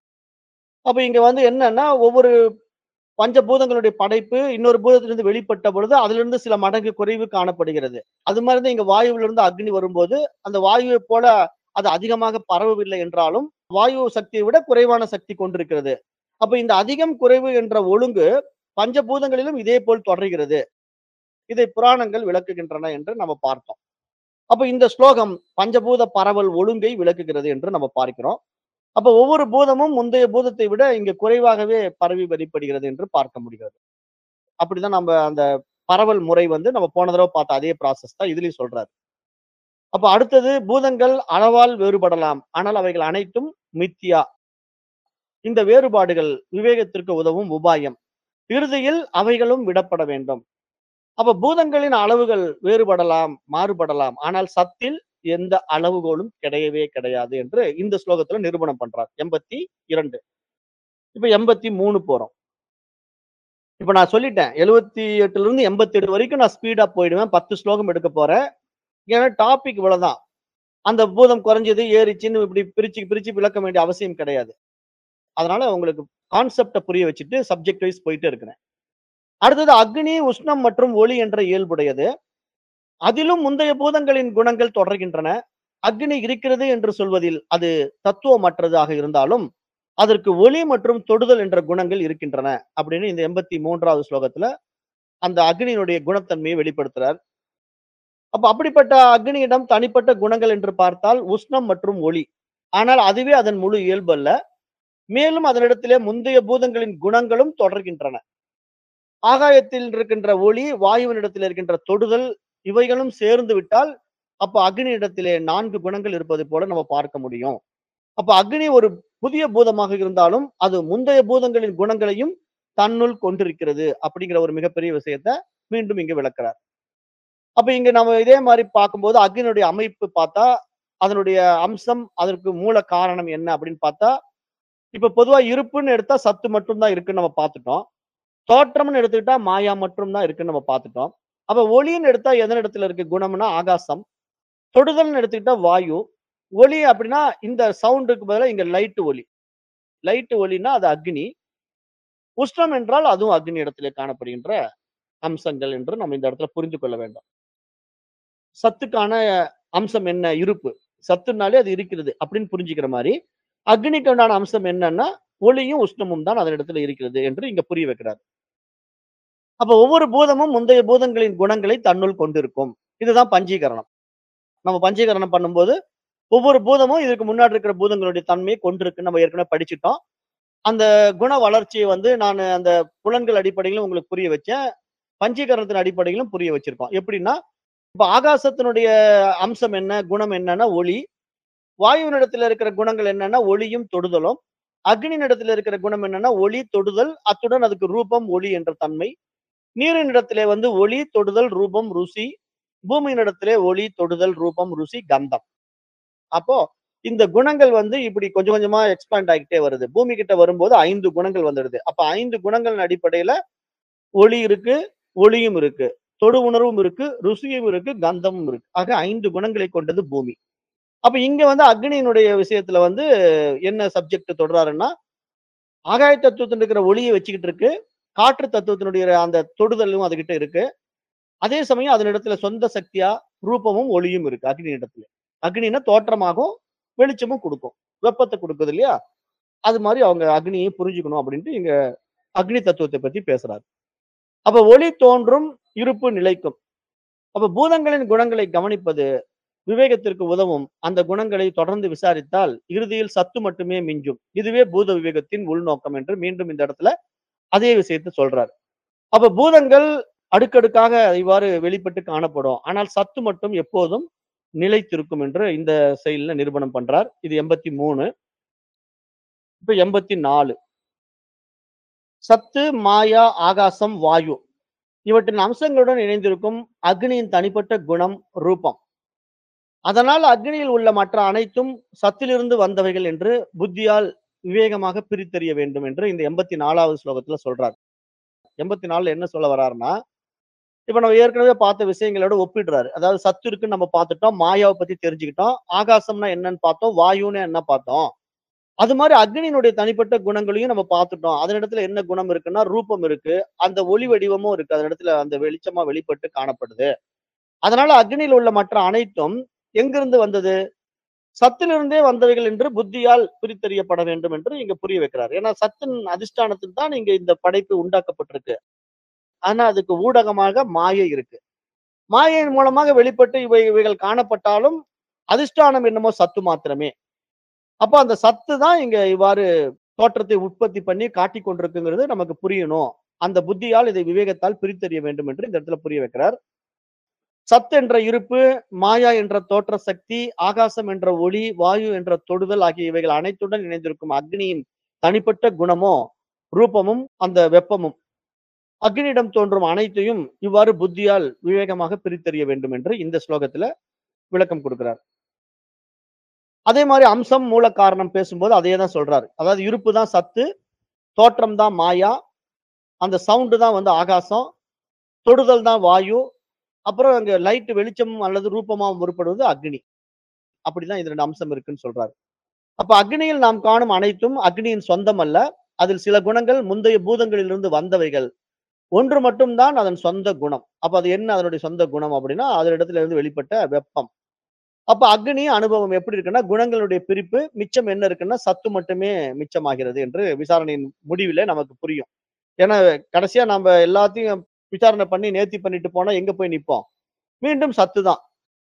அப்ப இங்க வந்து என்னன்னா ஒவ்வொரு பஞ்சபூதங்களுடைய படைப்பு இன்னொரு பூதத்திலிருந்து வெளிப்பட்ட பொழுது அதுல இருந்து சில மடங்கு குறைவு காணப்படுகிறது அது மாதிரி தான் இங்க வாயுவிலிருந்து அக்னி வரும்போது அந்த வாயுவை போல அது அதிகமாக பரவவில்லை என்றாலும் வாயு சக்தியை விட குறைவான சக்தி கொண்டிருக்கிறது அப்ப இந்த அதிகம் குறைவு என்ற ஒழுங்கு பஞ்சபூதங்களிலும் இதே போல் தொடர்கிறது இதை புராணங்கள் விளக்குகின்றன என்று நம்ம பார்த்தோம் அப்ப இந்த ஸ்லோகம் பஞ்சபூத பரவல் ஒழுங்கை விளக்குகிறது என்று நம்ம பார்க்கிறோம் அப்ப ஒவ்வொரு பூதமும் முந்தைய பூதத்தை விட இங்க குறைவாகவே பரவி வெளிப்படுகிறது என்று பார்க்க முடிகிறது அப்படிதான் நம்ம அந்த பரவல் முறை வந்து நம்ம போன தடவை பார்த்த அதே ப்ராசஸ் தான் இதுலயும் சொல்றாரு அப்ப அடுத்தது பூதங்கள் அளவால் வேறுபடலாம் ஆனால் அவைகள் அனைத்தும் மித்தியா இந்த வேறுபாடுகள் விவேகத்திற்கு உதவும் உபாயம் இறுதியில் அவைகளும் விடப்பட வேண்டும் அப்ப பூதங்களின் அளவுகள் வேறுபடலாம் மாறுபடலாம் ஆனால் சத்தில் எந்த அளவுகோலும் கிடையவே கிடையாது என்று இந்த ஸ்லோகத்துல நிரூபணம் பண்றார் எண்பத்தி இரண்டு இப்ப எண்பத்தி மூணு போறோம் இப்ப நான் சொல்லிட்டேன் எழுவத்தி எட்டுல இருந்து எண்பத்தி எட்டு வரைக்கும் நான் ஸ்பீடா போயிடுவேன் பத்து ஸ்லோகம் எடுக்க போறேன் ஏன்னா டாபிக் இவ்வளவுதான் அந்த பூதம் குறைஞ்சது ஏறிச்சுன்னு இப்படி பிரிச்சு பிரிச்சு விளக்க வேண்டிய அவசியம் கிடையாது அதனால உங்களுக்கு கான்செப்டை புரிய வச்சுட்டு சப்ஜெக்ட் வைஸ் போயிட்டே இருக்கிறேன் அடுத்தது அக்னி உஷ்ணம் மற்றும் ஒளி என்ற இயல்புடையது அதிலும் முந்தைய பூதங்களின் குணங்கள் தொடர்கின்றன அக்னி இருக்கிறது என்று சொல்வதில் அது தத்துவமற்றதாக இருந்தாலும் அதற்கு ஒளி மற்றும் தொடுதல் என்ற குணங்கள் இருக்கின்றன அப்படின்னு இந்த எண்பத்தி மூன்றாவது ஸ்லோகத்துல அந்த அக்னியினுடைய குணத்தன்மையை வெளிப்படுத்துறார் அப்ப அப்படிப்பட்ட அக்னியிடம் தனிப்பட்ட குணங்கள் என்று பார்த்தால் உஷ்ணம் மற்றும் ஒளி ஆனால் அதுவே அதன் முழு இயல்பு அல்ல மேலும் அதனிடத்திலே முந்தைய பூதங்களின் குணங்களும் தொடர்கின்றன ஆகாயத்தில் இருக்கின்ற ஒளி வாயுவினிடத்தில் இருக்கின்ற தொடுதல் இவைகளும் சேர்ந்து விட்டால் அப்ப அக்னி இடத்திலே நான்கு குணங்கள் இருப்பது போல நம்ம பார்க்க முடியும் அப்ப அக்னி ஒரு புதிய பூதமாக இருந்தாலும் அது முந்தைய பூதங்களின் குணங்களையும் தன்னுள் கொண்டிருக்கிறது அப்படிங்கிற ஒரு மிகப்பெரிய விஷயத்த மீண்டும் இங்க விளக்குறார் அப்ப இங்க நம்ம இதே மாதிரி பார்க்கும்போது அக்னியுடைய அமைப்பு பார்த்தா அதனுடைய அம்சம் அதற்கு மூல காரணம் என்ன அப்படின்னு பார்த்தா இப்ப பொதுவா இருப்புன்னு எடுத்தா சத்து மட்டும்தான் இருக்குன்னு நம்ம பார்த்துட்டோம் தோற்றம்னு எடுத்துக்கிட்டா மாயா மட்டும் தான் இருக்குன்னு நம்ம பார்த்துட்டோம் அப்ப ஒளின்னு எடுத்தா எதன் இடத்துல இருக்கு குணம்னா ஆகாசம் தொடுதல்னு எடுத்துக்கிட்டா வாயு ஒளி அப்படின்னா இந்த சவுண்டுக்கு பதிலா இங்க லைட் ஒளி லைட் ஒளினா அது அக்னி உஷ்ணம் என்றால் அதுவும் அக்னி இடத்திலே காணப்படுகின்ற அம்சங்கள் என்று நம்ம இந்த இடத்துல புரிந்து கொள்ள வேண்டும் சத்துக்கான அம்சம் என்ன இருப்பு சத்துனாலே அது இருக்கிறது அப்படின்னு புரிஞ்சுக்கிற மாதிரி அக்னிக்கு உண்டான அம்சம் என்னன்னா ஒளியும் உஷ்ணமும் தான் அதனிடத்துல இருக்கிறது என்று இங்க புரிய வைக்கிறார் அப்ப ஒவ்வொரு பூதமும் முந்தைய பூதங்களின் குணங்களை தன்னுள் கொண்டிருக்கும் இதுதான் பஞ்சீகரணம் நம்ம பஞ்சீகரணம் பண்ணும்போது ஒவ்வொரு பூதமும் இதுக்கு முன்னாடி இருக்கிற பூதங்களுடைய தன்மையை கொண்டிருக்குன்னு நம்ம ஏற்கனவே படிச்சுட்டோம் அந்த குண வளர்ச்சியை வந்து நான் அந்த புலன்கள் அடிப்படையிலும் உங்களுக்கு புரிய வச்சேன் பஞ்சீகரணத்தின் அடிப்படையிலும் புரிய வச்சிருக்கோம் எப்படின்னா இப்ப ஆகாசத்தினுடைய அம்சம் என்ன குணம் என்னன்னா ஒளி வாயுவினிடத்துல இருக்கிற குணங்கள் என்னன்னா ஒளியும் தொடுதலும் அக்னியினிடத்துல இருக்கிற குணம் என்னன்னா ஒளி தொடுதல் அத்துடன் அதுக்கு ரூபம் ஒளி என்ற தன்மை நீரினிடத்திலே வந்து ஒளி தொடுதல் ரூபம் ருசி பூமியினிடத்திலே ஒளி தொடுதல் ரூபம் ருசி கந்தம் அப்போ இந்த குணங்கள் வந்து இப்படி கொஞ்சம் கொஞ்சமா எக்ஸ்பேண்ட் ஆகிட்டே வருது பூமி கிட்ட வரும்போது ஐந்து குணங்கள் வந்துடுது அப்ப ஐந்து குணங்களின் அடிப்படையில ஒளி இருக்கு ஒளியும் இருக்கு தொடு உணர்வும் இருக்கு ருசியும் இருக்கு கந்தமும் இருக்கு ஆக ஐந்து குணங்களை கொண்டது பூமி அப்ப இங்க வந்து அக்னியினுடைய விஷயத்துல வந்து என்ன சப்ஜெக்ட் தொடராருன்னா ஆகாய தத்துவத்தில் இருக்கிற ஒளியை வச்சுக்கிட்டு இருக்கு காற்று தத்துவத்தினுடைய அந்த தொடுதலும் அதுகிட்ட இருக்கு அதே சமயம் அதனிடத்துல சொந்த சக்தியா ரூபமும் ஒளியும் இருக்கு அக்னி இடத்துல அக்னின்னா தோற்றமாகும் வெளிச்சமும் கொடுக்கும் வெப்பத்தை கொடுக்குது இல்லையா அது மாதிரி அவங்க அக்னியை புரிஞ்சுக்கணும் அப்படின்ட்டு இங்க அக்னி தத்துவத்தை பத்தி பேசுறாரு அப்ப ஒளி தோன்றும் இருப்பு நிலைக்கும் அப்ப பூதங்களின் குணங்களை கவனிப்பது விவேகத்திற்கு உதவும் அந்த குணங்களை தொடர்ந்து விசாரித்தால் இறுதியில் சத்து மட்டுமே மிஞ்சும் இதுவே பூத விவேகத்தின் உள்நோக்கம் என்று மீண்டும் இந்த இடத்துல அதே விஷயத்தை சொல்றார் அப்ப பூதங்கள் அடுக்கடுக்காக இவ்வாறு வெளிப்பட்டு காணப்படும் ஆனால் சத்து மட்டும் எப்போதும் நிலைத்திருக்கும் என்று இந்த செயல்ல நிரூபணம் பண்றார் இது எண்பத்தி மூணு இப்ப எண்பத்தி நாலு சத்து மாயா ஆகாசம் வாயு இவற்றின் அம்சங்களுடன் இணைந்திருக்கும் அக்னியின் தனிப்பட்ட குணம் ரூபம் அதனால் அக்னியில் உள்ள மற்ற அனைத்தும் சத்திலிருந்து வந்தவைகள் என்று புத்தியால் விவேகமாக பிரித்தறிய வேண்டும் என்று இந்த எண்பத்தி நாலாவது ஸ்லோகத்துல சொல்றார் எண்பத்தி நாலுல என்ன சொல்ல வர்றாருன்னா இப்ப நம்ம ஏற்கனவே பார்த்த விஷயங்களோட ஒப்பிடுறாரு அதாவது சத்து இருக்குன்னு நம்ம பார்த்துட்டோம் மாயாவை பத்தி தெரிஞ்சுக்கிட்டோம் ஆகாசம்னா என்னன்னு பார்த்தோம் வாயுன்னு என்ன பார்த்தோம் அது மாதிரி அக்னியினுடைய தனிப்பட்ட குணங்களையும் நம்ம பார்த்துட்டோம் அதனிடத்துல என்ன குணம் இருக்குன்னா ரூபம் இருக்கு அந்த ஒளி வடிவமும் இருக்கு அதனிடத்துல அந்த வெளிச்சமா வெளிப்பட்டு காணப்படுது அதனால அக்னியில் உள்ள மற்ற அனைத்தும் எங்கிருந்து வந்தது சத்திலிருந்தே வந்தவைகள் என்று புத்தியால் பிரித்தறியப்பட வேண்டும் என்று இங்க புரிய வைக்கிறார் ஏன்னா சத்தின் அதிஷ்டானத்தில் தான் இங்க இந்த படைப்பு உண்டாக்கப்பட்டிருக்கு ஆனா அதுக்கு ஊடகமாக மாயை இருக்கு மாயையின் மூலமாக வெளிப்பட்டு இவை இவைகள் காணப்பட்டாலும் அதிஷ்டானம் என்னமோ சத்து மாத்திரமே அப்ப அந்த சத்து தான் இங்க இவ்வாறு தோற்றத்தை உற்பத்தி பண்ணி காட்டி கொண்டிருக்குங்கிறது நமக்கு புரியணும் அந்த புத்தியால் இதை விவேகத்தால் பிரித்தறிய வேண்டும் என்று இந்த இடத்துல புரிய வைக்கிறார் சத் என்ற இருப்பு மாயா என்ற தோற்ற சக்தி ஆகாசம் என்ற ஒளி வாயு என்ற தொடுதல் ஆகிய இவைகள் அனைத்துடன் இணைந்திருக்கும் அக்னியின் தனிப்பட்ட குணமோ ரூபமும் அந்த வெப்பமும் அக்னியிடம் தோன்றும் அனைத்தையும் இவ்வாறு புத்தியால் விவேகமாக பிரித்தறிய வேண்டும் என்று இந்த ஸ்லோகத்துல விளக்கம் கொடுக்கிறார் அதே மாதிரி அம்சம் மூல காரணம் பேசும்போது அதே தான் சொல்றாரு அதாவது இருப்பு தான் சத்து தோற்றம் தான் மாயா அந்த சவுண்டு தான் வந்து ஆகாசம் தொடுதல் தான் வாயு அப்புறம் அங்க லைட் வெளிச்சம் அல்லது ரூபமா முற்படுவது அக்னி அப்படிதான் இது ரெண்டு அம்சம் இருக்குன்னு சொல்றாரு அப்ப அக்னியில் நாம் காணும் அனைத்தும் அக்னியின் சொந்தம் அல்ல அதில் சில குணங்கள் முந்தைய பூதங்களிலிருந்து வந்தவைகள் ஒன்று மட்டும்தான் அதன் சொந்த குணம் அப்ப அது என்ன அதனுடைய சொந்த குணம் அப்படின்னா அதனிடத்துல இருந்து வெளிப்பட்ட வெப்பம் அப்ப அக்னி அனுபவம் எப்படி இருக்குன்னா குணங்களுடைய பிரிப்பு மிச்சம் என்ன இருக்குன்னா சத்து மட்டுமே மிச்சமாகிறது என்று விசாரணையின் முடிவில நமக்கு புரியும் ஏன்னா கடைசியா நம்ம எல்லாத்தையும் விசாரணை பண்ணி நேர்த்தி பண்ணிட்டு போனா எங்க போய் நிப்போம் மீண்டும் சத்து தான்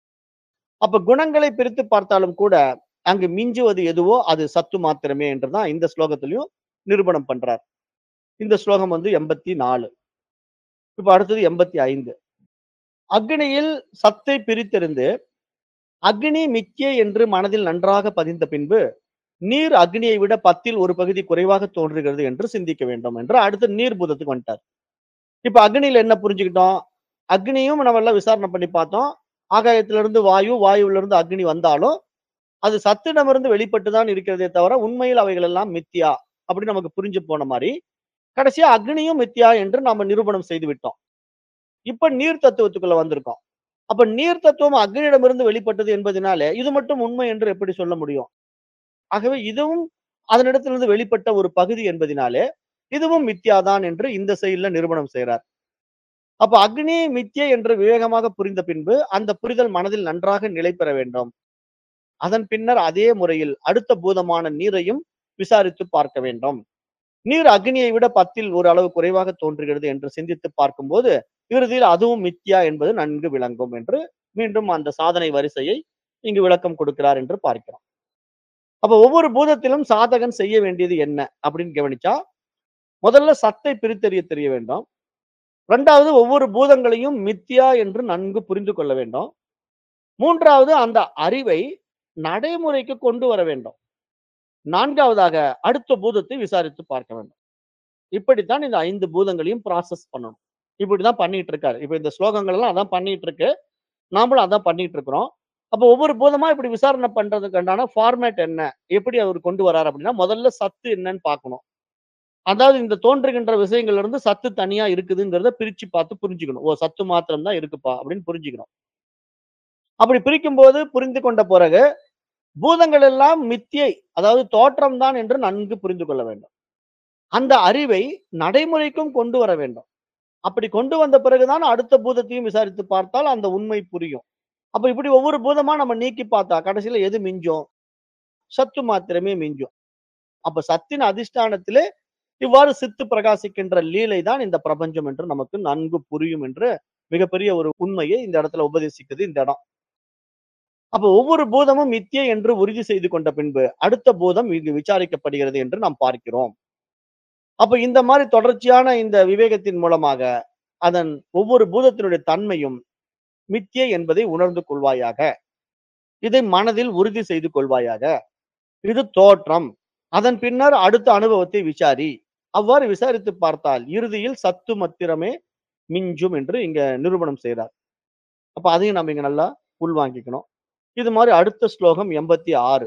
அப்ப குணங்களை பிரித்து பார்த்தாலும் கூட அங்கு மிஞ்சுவது எதுவோ அது சத்து மாத்திரமே என்றுதான் இந்த ஸ்லோகத்திலையும் நிரூபணம் பண்றார் இந்த ஸ்லோகம் வந்து எண்பத்தி நாலு இப்ப அடுத்தது எண்பத்தி ஐந்து அக்னியில் சத்தை பிரித்தெறிந்து அக்னி மிக்கே என்று மனதில் நன்றாக பதிந்த பின்பு நீர் அக்னியை விட பத்தில் ஒரு பகுதி குறைவாக தோன்றுகிறது என்று சிந்திக்க வேண்டும் என்று அடுத்து நீர் பூதத்துக்கு வந்துட்டார் இப்ப அக்னியில என்ன புரிஞ்சுக்கிட்டோம் அக்னியும் நம்ம எல்லாம் விசாரணை பண்ணி பார்த்தோம் ஆகாயத்திலிருந்து வாயு வாயுவிலிருந்து இருந்து அக்னி வந்தாலும் அது சத்திடமிருந்து வெளிப்பட்டு தான் இருக்கிறதே தவிர உண்மையில் அவைகள் எல்லாம் மித்தியா அப்படி நமக்கு புரிஞ்சு போன மாதிரி கடைசியா அக்னியும் மித்தியா என்று நாம நிரூபணம் செய்து விட்டோம் இப்ப நீர் தத்துவத்துக்குள்ள வந்திருக்கோம் அப்ப நீர் தத்துவம் அக்னியிடமிருந்து வெளிப்பட்டது என்பதனாலே இது மட்டும் உண்மை என்று எப்படி சொல்ல முடியும் ஆகவே இதுவும் அதனிடத்திலிருந்து வெளிப்பட்ட ஒரு பகுதி என்பதினாலே இதுவும் மித்யாதான் என்று இந்த செயல்ல நிரூபணம் செய்கிறார் அப்ப அக்னி மித்யை என்று விவேகமாக புரிந்த பின்பு அந்த புரிதல் மனதில் நன்றாக நிலை பெற வேண்டும் அதன் பின்னர் அதே முறையில் அடுத்த பூதமான நீரையும் விசாரித்து பார்க்க வேண்டும் நீர் அக்னியை விட பத்தில் ஒரு அளவு குறைவாக தோன்றுகிறது என்று சிந்தித்து பார்க்கும்போது இறுதியில் அதுவும் மித்யா என்பது நன்கு விளங்கும் என்று மீண்டும் அந்த சாதனை வரிசையை இங்கு விளக்கம் கொடுக்கிறார் என்று பார்க்கிறோம் அப்ப ஒவ்வொரு பூதத்திலும் சாதகன் செய்ய வேண்டியது என்ன அப்படின்னு கவனிச்சா முதல்ல சத்தை பிரித்தறிய தெரிய வேண்டும் இரண்டாவது ஒவ்வொரு பூதங்களையும் மித்யா என்று நன்கு புரிந்து கொள்ள வேண்டும் மூன்றாவது அந்த அறிவை நடைமுறைக்கு கொண்டு வர வேண்டும் நான்காவதாக அடுத்த பூதத்தை விசாரித்து பார்க்க வேண்டும் இப்படித்தான் இந்த ஐந்து பூதங்களையும் ப்ராசஸ் பண்ணணும் இப்படிதான் பண்ணிட்டு இருக்காரு இப்ப இந்த ஸ்லோகங்கள் எல்லாம் அதான் பண்ணிட்டு இருக்கு நாமளும் அதான் பண்ணிட்டு இருக்கிறோம் அப்போ ஒவ்வொரு பூதமா இப்படி விசாரணை பண்றதுக்கு ஃபார்மேட் என்ன எப்படி அவர் கொண்டு வராரு அப்படின்னா முதல்ல சத்து என்னன்னு பார்க்கணும் அதாவது இந்த தோன்றுகின்ற விஷயங்கள்ல இருந்து சத்து தனியா இருக்குதுங்கிறத பிரிச்சு பார்த்து புரிஞ்சுக்கணும் ஓ சத்து மாத்திரம் தான் இருக்குப்பா அப்படின்னு புரிஞ்சுக்கணும் அப்படி பிரிக்கும் போது புரிந்து கொண்ட பிறகு பூதங்கள் எல்லாம் மித்தியை அதாவது தோற்றம் தான் என்று நன்கு புரிந்து கொள்ள வேண்டும் அந்த அறிவை நடைமுறைக்கும் கொண்டு வர வேண்டும் அப்படி கொண்டு வந்த பிறகுதான் அடுத்த பூதத்தையும் விசாரித்து பார்த்தால் அந்த உண்மை புரியும் அப்ப இப்படி ஒவ்வொரு பூதமா நம்ம நீக்கி பார்த்தா கடைசியில எது மிஞ்சும் சத்து மாத்திரமே மிஞ்சும் அப்ப சத்தின் அதிஷ்டானத்திலே இவ்வாறு சித்து பிரகாசிக்கின்ற லீலை தான் இந்த பிரபஞ்சம் என்று நமக்கு நன்கு புரியும் என்று மிகப்பெரிய ஒரு உண்மையை இந்த இடத்துல உபதேசிக்குது இந்த இடம் அப்ப ஒவ்வொரு பூதமும் மித்தியை என்று உறுதி செய்து கொண்ட பின்பு அடுத்த பூதம் இங்கு விசாரிக்கப்படுகிறது என்று நாம் பார்க்கிறோம் அப்ப இந்த மாதிரி தொடர்ச்சியான இந்த விவேகத்தின் மூலமாக அதன் ஒவ்வொரு பூதத்தினுடைய தன்மையும் மித்தியை என்பதை உணர்ந்து கொள்வாயாக இதை மனதில் உறுதி செய்து கொள்வாயாக இது தோற்றம் அதன் பின்னர் அடுத்த அனுபவத்தை விசாரி அவ்வாறு விசாரித்து பார்த்தால் இறுதியில் சத்து மத்திரமே மிஞ்சும் என்று இங்க நிரூபணம் செய்றார் அப்ப அதையும் நம்ம இங்க நல்லா உள்வாங்கிக்கணும் இது மாதிரி அடுத்த ஸ்லோகம் எண்பத்தி ஆறு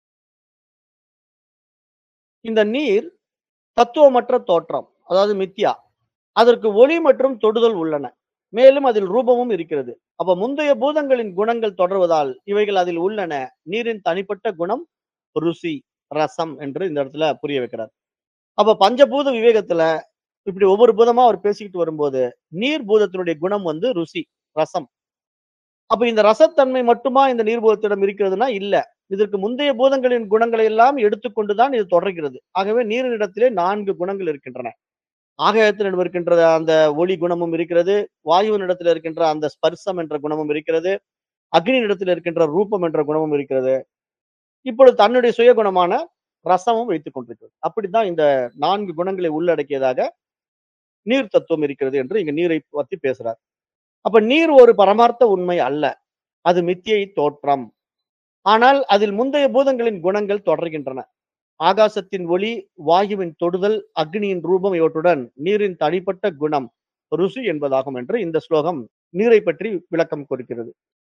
இந்த நீர் தத்துவமற்ற தோற்றம் அதாவது மித்யா அதற்கு ஒளி மற்றும் தொடுதல் உள்ளன மேலும் அதில் ரூபமும் இருக்கிறது அப்ப முந்தைய பூதங்களின் குணங்கள் தொடர்வதால் இவைகள் அதில் உள்ளன நீரின் தனிப்பட்ட குணம் ருசி ரசம் என்று இந்த இடத்துல புரிய வைக்கிறார் அப்ப பஞ்சபூத விவேகத்துல இப்படி ஒவ்வொரு பூதமா அவர் பேசிக்கிட்டு வரும்போது நீர் பூதத்தினுடைய குணம் வந்து ருசி ரசம் அப்ப இந்த ரசத்தன்மை மட்டுமா இந்த நீர்பூதத்திடம் இருக்கிறதுனா இல்ல இதற்கு முந்தைய பூதங்களின் குணங்களை எல்லாம் எடுத்துக்கொண்டுதான் இது தொடர்கிறது ஆகவே நீரினிடத்திலே நான்கு குணங்கள் இருக்கின்றன ஆகாயத்தினிடம் இருக்கின்ற அந்த ஒளி குணமும் இருக்கிறது வாயுவினிடத்தில் இருக்கின்ற அந்த ஸ்பர்சம் என்ற குணமும் இருக்கிறது அக்னியிடத்தில் இருக்கின்ற ரூபம் என்ற குணமும் இருக்கிறது இப்பொழுது தன்னுடைய சுய குணமான ரசமும் வைத்துக் கொண்டிருக்கிறது அப்படித்தான் இந்த நான்கு குணங்களை உள்ளடக்கியதாக நீர் தத்துவம் இருக்கிறது என்று இங்க நீரை பத்தி பேசுறார் அப்ப நீர் ஒரு பரமார்த்த உண்மை அல்ல அது மித்தியை தோற்றம் ஆனால் அதில் முந்தைய பூதங்களின் குணங்கள் தொடர்கின்றன ஆகாசத்தின் ஒளி வாயுவின் தொடுதல் அக்னியின் ரூபம் இவற்றுடன் நீரின் தனிப்பட்ட குணம் ருசி என்பதாகும் என்று இந்த ஸ்லோகம் நீரை பற்றி விளக்கம் கொடுக்கிறது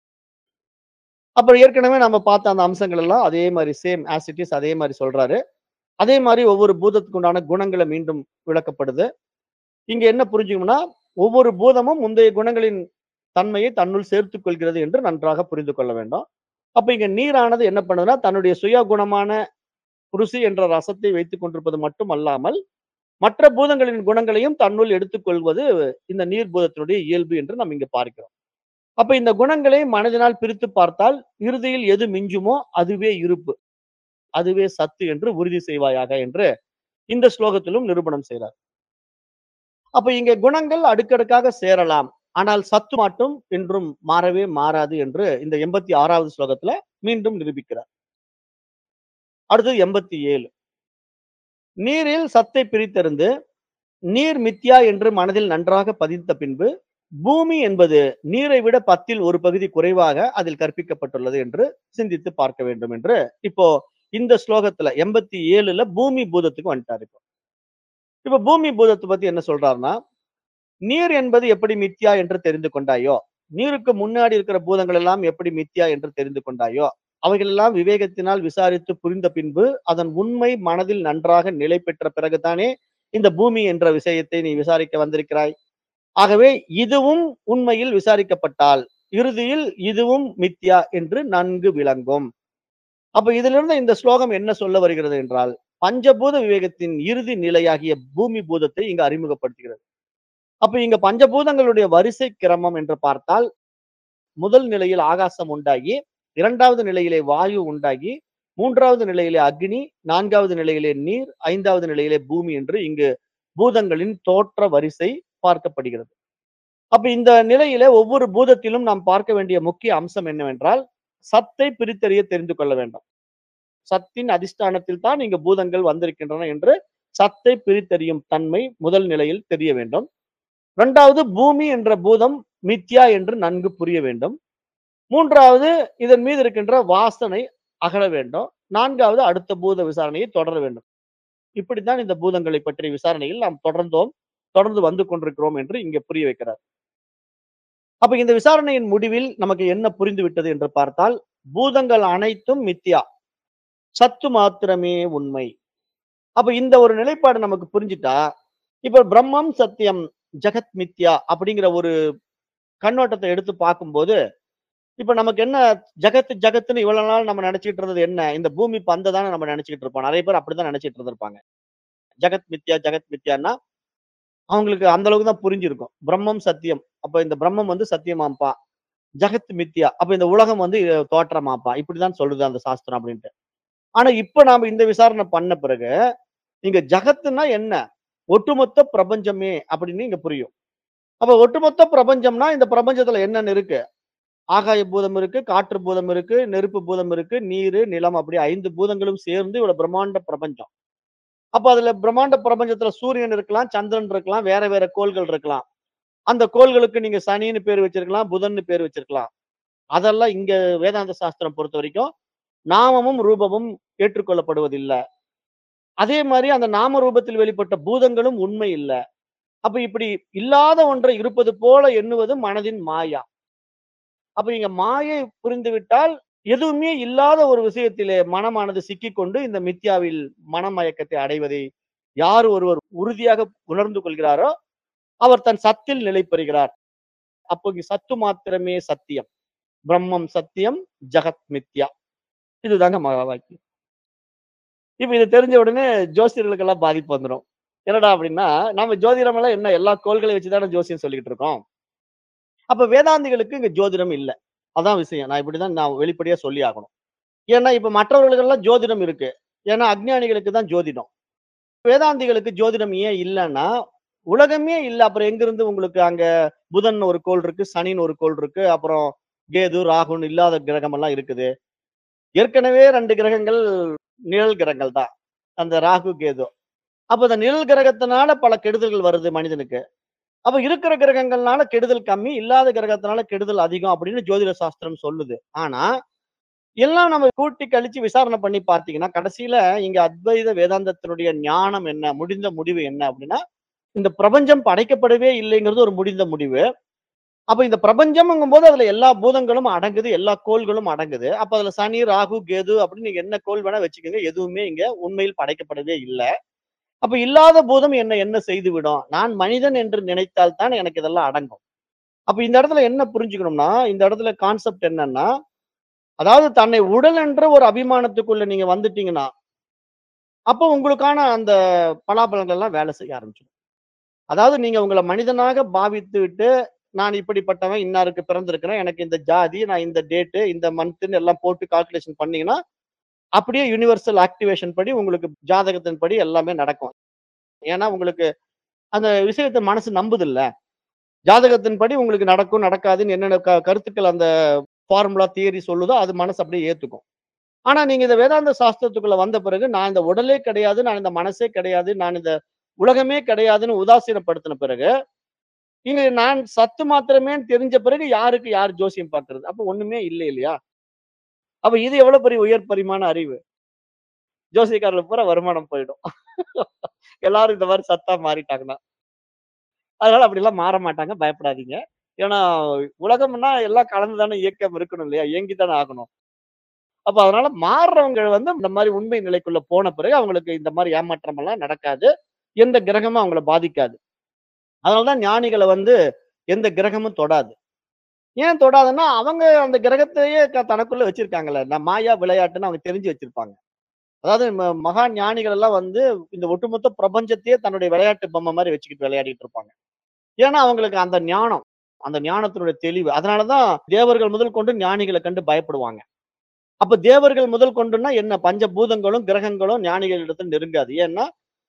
அப்புறம் ஏற்கனவே நம்ம பார்த்த அந்த அம்சங்கள் எல்லாம் அதே மாதிரி சேம் ஆசிட்டிஸ் அதே மாதிரி சொல்றாரு அதே மாதிரி ஒவ்வொரு பூதத்துக்கு உண்டான குணங்களை மீண்டும் விளக்கப்படுது இங்க என்ன புரிஞ்சுக்கணும்னா ஒவ்வொரு பூதமும் முந்தைய குணங்களின் தன்மையை தன்னுள் சேர்த்துக் கொள்கிறது என்று நன்றாக புரிந்து கொள்ள வேண்டும் அப்ப இங்க நீரானது என்ன பண்ணுதுன்னா தன்னுடைய சுய குணமான ருசி என்ற ரசத்தை வைத்துக் கொண்டிருப்பது மட்டும் அல்லாமல் மற்ற பூதங்களின் குணங்களையும் தன்னுள் எடுத்துக்கொள்வது இந்த நீர் பூதத்தினுடைய இயல்பு என்று நாம் இங்க பார்க்கிறோம் அப்ப இந்த குணங்களை மனதினால் பிரித்து பார்த்தால் இறுதியில் எது மிஞ்சுமோ அதுவே இருப்பு அதுவே சத்து என்று உறுதி செய்வாயாக என்று இந்த ஸ்லோகத்திலும் நிரூபணம் செய்கிறார் அப்ப இங்க குணங்கள் அடுக்கடுக்காக சேரலாம் ஆனால் சத்து மட்டும் என்றும் மாறவே மாறாது என்று இந்த எண்பத்தி ஆறாவது ஸ்லோகத்துல மீண்டும் நிரூபிக்கிறார் அடுத்தது எண்பத்தி ஏழு நீரில் சத்தை பிரித்தறிந்து நீர் மித்யா என்று மனதில் நன்றாக பதித்த பின்பு பூமி என்பது நீரை விட பத்தில் ஒரு பகுதி குறைவாக அதில் கற்பிக்கப்பட்டுள்ளது என்று சிந்தித்து பார்க்க வேண்டும் என்று இப்போ இந்த ஸ்லோகத்துல எண்பத்தி ஏழுல பூமி பூதத்துக்கு வந்துட்டாரு இப்போ இப்ப பூமி பூதத்தை பத்தி என்ன சொல்றாருன்னா நீர் என்பது எப்படி மித்யா என்று தெரிந்து கொண்டாயோ நீருக்கு முன்னாடி இருக்கிற பூதங்கள் எல்லாம் எப்படி மித்யா என்று தெரிந்து கொண்டாயோ அவைகள் எல்லாம் விவேகத்தினால் விசாரித்து புரிந்த பின்பு அதன் உண்மை மனதில் நன்றாக நிலை பெற்ற பிறகுதானே இந்த பூமி என்ற விஷயத்தை நீ விசாரிக்க வந்திருக்கிறாய் ஆகவே இதுவும் உண்மையில் விசாரிக்கப்பட்டால் இறுதியில் இதுவும் மித்யா என்று நன்கு விளங்கும் அப்ப இதிலிருந்து இந்த ஸ்லோகம் என்ன சொல்ல வருகிறது என்றால் பஞ்சபூத விவேகத்தின் இறுதி நிலையாகிய பூமி பூதத்தை இங்கு அறிமுகப்படுத்துகிறது அப்ப இங்க பஞ்சபூதங்களுடைய வரிசை கிரமம் என்று பார்த்தால் முதல் நிலையில் ஆகாசம் உண்டாகி இரண்டாவது நிலையிலே வாயு உண்டாகி மூன்றாவது நிலையிலே அக்னி நான்காவது நிலையிலே நீர் ஐந்தாவது நிலையிலே பூமி என்று இங்கு பூதங்களின் தோற்ற வரிசை பார்க்கப்படுகிறது அப்ப இந்த நிலையில ஒவ்வொரு பூதத்திலும் நாம் பார்க்க வேண்டிய முக்கிய அம்சம் என்னவென்றால் சத்தை பிரித்தறிய தெரிந்து கொள்ள வேண்டும் சத்தின் அதிஷ்டானத்தில் தான் இங்க பூதங்கள் வந்திருக்கின்றன என்று சத்தை பிரித்தறியும் தன்மை முதல் நிலையில் தெரிய வேண்டும் இரண்டாவது பூமி என்ற பூதம் மித்யா என்று நன்கு புரிய வேண்டும் மூன்றாவது இதன் மீது இருக்கின்ற வாசனை அகல வேண்டும் நான்காவது அடுத்த பூத விசாரணையை தொடர வேண்டும் இப்படித்தான் இந்த பூதங்களை பற்றிய விசாரணையில் நாம் தொடர்ந்தோம் தொடர்ந்து வந்து கொண்டிருக்கிறோம் என்று இங்கே புரிய வைக்கிறார் அப்ப இந்த விசாரணையின் முடிவில் நமக்கு என்ன புரிந்து விட்டது என்று பார்த்தால் பூதங்கள் அனைத்தும் மித்யா சத்து மாத்திரமே உண்மை அப்ப இந்த ஒரு நிலைப்பாடு நமக்கு புரிஞ்சிட்டா இப்ப பிரம்மம் சத்தியம் ஜெகத் மித்யா அப்படிங்கிற ஒரு கண்ணோட்டத்தை எடுத்து பார்க்கும்போது இப்ப நமக்கு என்ன ஜகத் ஜகத்துன்னு இவ்வளவு நாள் நம்ம நினைச்சிட்டு இருந்தது என்ன இந்த பூமி பந்தை தானே நம்ம நினைச்சிட்டு இருப்போம் நிறைய பேர் அப்படிதான் நினைச்சிட்டு இருந்திருப்பாங்க ஜெகத் மித்யா ஜெகத் மித்யான்னா அவங்களுக்கு அந்த அளவுக்கு தான் புரிஞ்சிருக்கும் பிரம்மம் சத்தியம் அப்ப இந்த பிரம்மம் வந்து சத்தியமாப்பா ஜெகத் மித்யா அப்ப இந்த உலகம் வந்து இது தோற்றமாப்பா இப்படிதான் சொல்லுது அந்த சாஸ்திரம் அப்படின்ட்டு ஆனா இப்ப நாம இந்த விசாரணை பண்ண பிறகு இங்க ஜகத்துன்னா என்ன ஒட்டுமொத்த பிரபஞ்சமே அப்படின்னு இங்க புரியும் அப்ப ஒட்டுமொத்த பிரபஞ்சம்னா இந்த பிரபஞ்சத்துல என்னென்ன இருக்கு ஆகாய பூதம் இருக்கு காற்று பூதம் இருக்கு நெருப்பு பூதம் இருக்கு நீரு நிலம் அப்படி ஐந்து பூதங்களும் சேர்ந்து இவ்வளவு பிரம்மாண்ட பிரபஞ்சம் அப்ப அதுல பிரம்மாண்ட பிரபஞ்சத்துல சூரியன் இருக்கலாம் சந்திரன் இருக்கலாம் வேற வேற கோள்கள் இருக்கலாம் அந்த கோள்களுக்கு நீங்க சனின்னு பேர் வச்சிருக்கலாம் புதன்னு பேர் வச்சிருக்கலாம் அதெல்லாம் இங்க வேதாந்த சாஸ்திரம் பொறுத்த வரைக்கும் நாமமும் ரூபமும் ஏற்றுக்கொள்ளப்படுவதில்லை அதே மாதிரி அந்த நாம ரூபத்தில் வெளிப்பட்ட பூதங்களும் உண்மை இல்லை அப்ப இப்படி இல்லாத ஒன்றை இருப்பது போல எண்ணுவது மனதின் மாயா அப்ப இங்க மாயை புரிந்துவிட்டால் எதுவுமே இல்லாத ஒரு விஷயத்திலே மனமானது சிக்கிக்கொண்டு இந்த மித்யாவில் மனமயக்கத்தை அடைவதை யார் ஒருவர் உறுதியாக உணர்ந்து கொள்கிறாரோ அவர் தன் சத்தில் நிலை பெறுகிறார் அப்போ இங்க சத்து மாத்திரமே சத்தியம் பிரம்மம் சத்தியம் ஜகத் மித்யா இதுதாங்க மகா வாக்கியம் இப்ப இது தெரிஞ்ச உடனே ஜோசியர்களுக்கு எல்லாம் பாதிப்பு வந்துடும் என்னடா அப்படின்னா நம்ம ஜோதிடம் எல்லாம் என்ன எல்லா கோள்களை வச்சுதானே ஜோசியம் சொல்லிக்கிட்டு இருக்கோம் அப்ப வேதாந்திகளுக்கு இங்க ஜோதிடம் இல்லை அதான் விஷயம் நான் இப்படிதான் நான் வெளிப்படையா சொல்லி ஆகணும் ஏன்னா இப்ப மற்றவர்களுக்கு எல்லாம் ஜோதிடம் இருக்கு ஏன்னா அஜ்ஞானிகளுக்கு தான் ஜோதிடம் வேதாந்திகளுக்கு ஜோதிடம் ஏன் இல்லைன்னா உலகமே இல்லை அப்புறம் எங்கிருந்து உங்களுக்கு அங்க புதன் ஒரு கோள் இருக்கு சனின்னு ஒரு கோள் இருக்கு அப்புறம் கேது ராகுன்னு இல்லாத கிரகம் எல்லாம் இருக்குது ஏற்கனவே ரெண்டு கிரகங்கள் நிழல் கிரகங்கள் தான் அந்த ராகு கேது அப்ப அந்த நிழல் கிரகத்தினால பல கெடுதல்கள் வருது மனிதனுக்கு அப்ப இருக்கிற கிரகங்கள்னால கெடுதல் கம்மி இல்லாத கிரகத்தினால கெடுதல் அதிகம் அப்படின்னு ஜோதிட சாஸ்திரம் சொல்லுது ஆனா எல்லாம் நம்ம கூட்டி கழிச்சு விசாரணை பண்ணி பார்த்தீங்கன்னா கடைசியில இங்க அத்வைத வேதாந்தத்தினுடைய ஞானம் என்ன முடிந்த முடிவு என்ன அப்படின்னா இந்த பிரபஞ்சம் படைக்கப்படவே இல்லைங்கிறது ஒரு முடிந்த முடிவு அப்ப இந்த பிரபஞ்சம்ங்கும் போது அதுல எல்லா பூதங்களும் அடங்குது எல்லா கோள்களும் அடங்குது அப்ப அதுல சனி ராகு கேது அப்படின்னு நீங்க என்ன கோள் வேணா வச்சுக்கோங்க எதுவுமே இங்க உண்மையில் படைக்கப்படவே இல்லை அப்ப இல்லாத பூதம் என்ன என்ன செய்து விடும் நான் மனிதன் என்று நினைத்தால் தான் எனக்கு இதெல்லாம் அடங்கும் அப்ப இந்த இடத்துல என்ன புரிஞ்சுக்கணும்னா இந்த இடத்துல கான்செப்ட் என்னன்னா அதாவது தன்னை உடல் என்ற ஒரு அபிமானத்துக்குள்ள நீங்க வந்துட்டீங்கன்னா அப்போ உங்களுக்கான அந்த பலாபலங்கள் எல்லாம் வேலை செய்ய ஆரம்பிச்சிடும் அதாவது நீங்க உங்களை மனிதனாக பாவித்து விட்டு நான் இப்படிப்பட்டவன் இன்னாருக்கு பிறந்திருக்கிறேன் எனக்கு இந்த ஜாதி நான் இந்த டேட்டு இந்த மந்த்னு எல்லாம் போட்டு கால்குலேஷன் பண்ணீங்கன்னா அப்படியே யூனிவர்சல் ஆக்டிவேஷன் படி உங்களுக்கு ஜாதகத்தின் படி எல்லாமே நடக்கும் ஏன்னா உங்களுக்கு அந்த விஷயத்தை மனசு நம்புது இல்ல ஜாதகத்தின் படி உங்களுக்கு நடக்கும் நடக்காதுன்னு என்னென்ன க- கருத்துக்கள் அந்த ஃபார்முலா தியரி சொல்லுதோ அது மனசு அப்படியே ஏத்துக்கும் ஆனா நீங்க இந்த வேதாந்த சாஸ்திரத்துக்குள்ள வந்த பிறகு நான் இந்த உடலே கிடையாது நான் இந்த மனசே கிடையாது நான் இந்த உலகமே கிடையாதுன்னு உதாசீனப்படுத்தின பிறகு இங்க நான் சத்து மாத்திரமே தெரிஞ்ச பிறகு யாருக்கு யார் ஜோசியம் பார்க்கிறது அப்ப ஒண்ணுமே இல்லை இல்லையா அப்ப இது எவ்வளவு பெரிய உயர் பரிமாண அறிவு ஜோசியக்காரர்கள் பூரா வருமானம் போயிடும் எல்லாரும் இந்த மாதிரி சத்தா மாறிட்டாங்கன்னா அதனால அப்படி எல்லாம் மாற மாட்டாங்க பயப்படாதீங்க ஏன்னா உலகம்னா எல்லாம் கலந்துதானே இயக்கம் இருக்கணும் இல்லையா இயங்கி தானே ஆகணும் அப்ப அதனால மாறுறவங்க வந்து இந்த மாதிரி உண்மை நிலைக்குள்ள போன பிறகு அவங்களுக்கு இந்த மாதிரி ஏமாற்றம் எல்லாம் நடக்காது எந்த கிரகமும் அவங்கள பாதிக்காது அதனாலதான் ஞானிகளை வந்து எந்த கிரகமும் தொடாது ஏன் தொடாதுன்னா அவங்க அந்த கிரகத்தையே க- தனக்குள்ள வச்சிருக்காங்கல்ல நான் மாயா விளையாட்டுன்னு அவங்க தெரிஞ்சு வச்சிருப்பாங்க அதாவது ம- மகா ஞானிகள் எல்லாம் வந்து இந்த ஒட்டுமொத்த பிரபஞ்சத்தையே தன்னுடைய விளையாட்டு பொம்மை மாதிரி வச்சுக்கிட்டு விளையாடிட்டு இருப்பாங்க ஏன்னா அவங்களுக்கு அந்த ஞானம் அந்த ஞானத்தினுடைய தெளிவு அதனாலதான் தேவர்கள் முதல் கொண்டு ஞானிகளை கண்டு பயப்படுவாங்க அப்ப தேவர்கள் முதல் கொண்டுன்னா என்ன பஞ்சபூதங்களும் கிரகங்களும் ஞானிகளிடத்தில் நெருங்காது ஏன்னா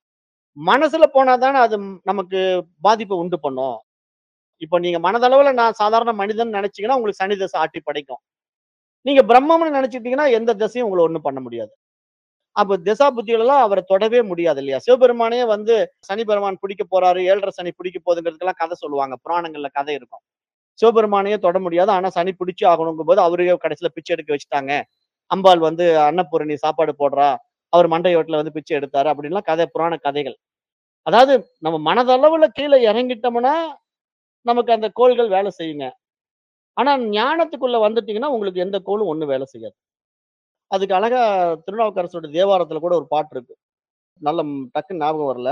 மனசுல போனாதானே அது ம்- நமக்கு பாதிப்பை உண்டு பண்ணும் இப்போ நீங்க மனதளவுல நான் சாதாரண மனிதன் நினைச்சீங்கன்னா உங்களுக்கு சனி தசை ஆட்டி படைக்கும் நீங்க பிரம்மம்னு நினைச்சிட்டீங்கன்னா எந்த திசையும் உங்களை ஒண்ணும் பண்ண முடியாது அப்ப திசா புத்திகள் எல்லாம் அவரை தொடவே முடியாது இல்லையா சிவபெருமானே வந்து சனி பெருமான் பிடிக்க போறாரு ஏழரை சனி பிடிக்க போகுதுங்கிறதுக்கெல்லாம் கதை சொல்லுவாங்க புராணங்கள்ல கதை இருக்கும் சிவபெருமானையே தொட முடியாது ஆனா சனி பிடிச்சு ஆகணுங்கும் போது அவரே கடைசியில பிச்சை எடுக்க வச்சுட்டாங்க அம்பாள் வந்து அன்னபூரணி சாப்பாடு போடுறா அவர் மண்டையோட்டில் வந்து பிச்சை எடுத்தாரு அப்படின்லாம் கதை புராண கதைகள் அதாவது நம்ம மனதளவுல கீழே இறங்கிட்டோம்னா நமக்கு அந்த கோள்கள் வேலை செய்யுங்க ஆனா ஞானத்துக்குள்ள வந்துட்டீங்கன்னா உங்களுக்கு எந்த கோளும் ஒண்ணும் வேலை செய்யாது அதுக்கு அழகா திருநாவுக்கரசோட தேவாரத்துல கூட ஒரு பாட்டு இருக்கு நல்ல ம், டக்குன்னு ஞாபகம் வரல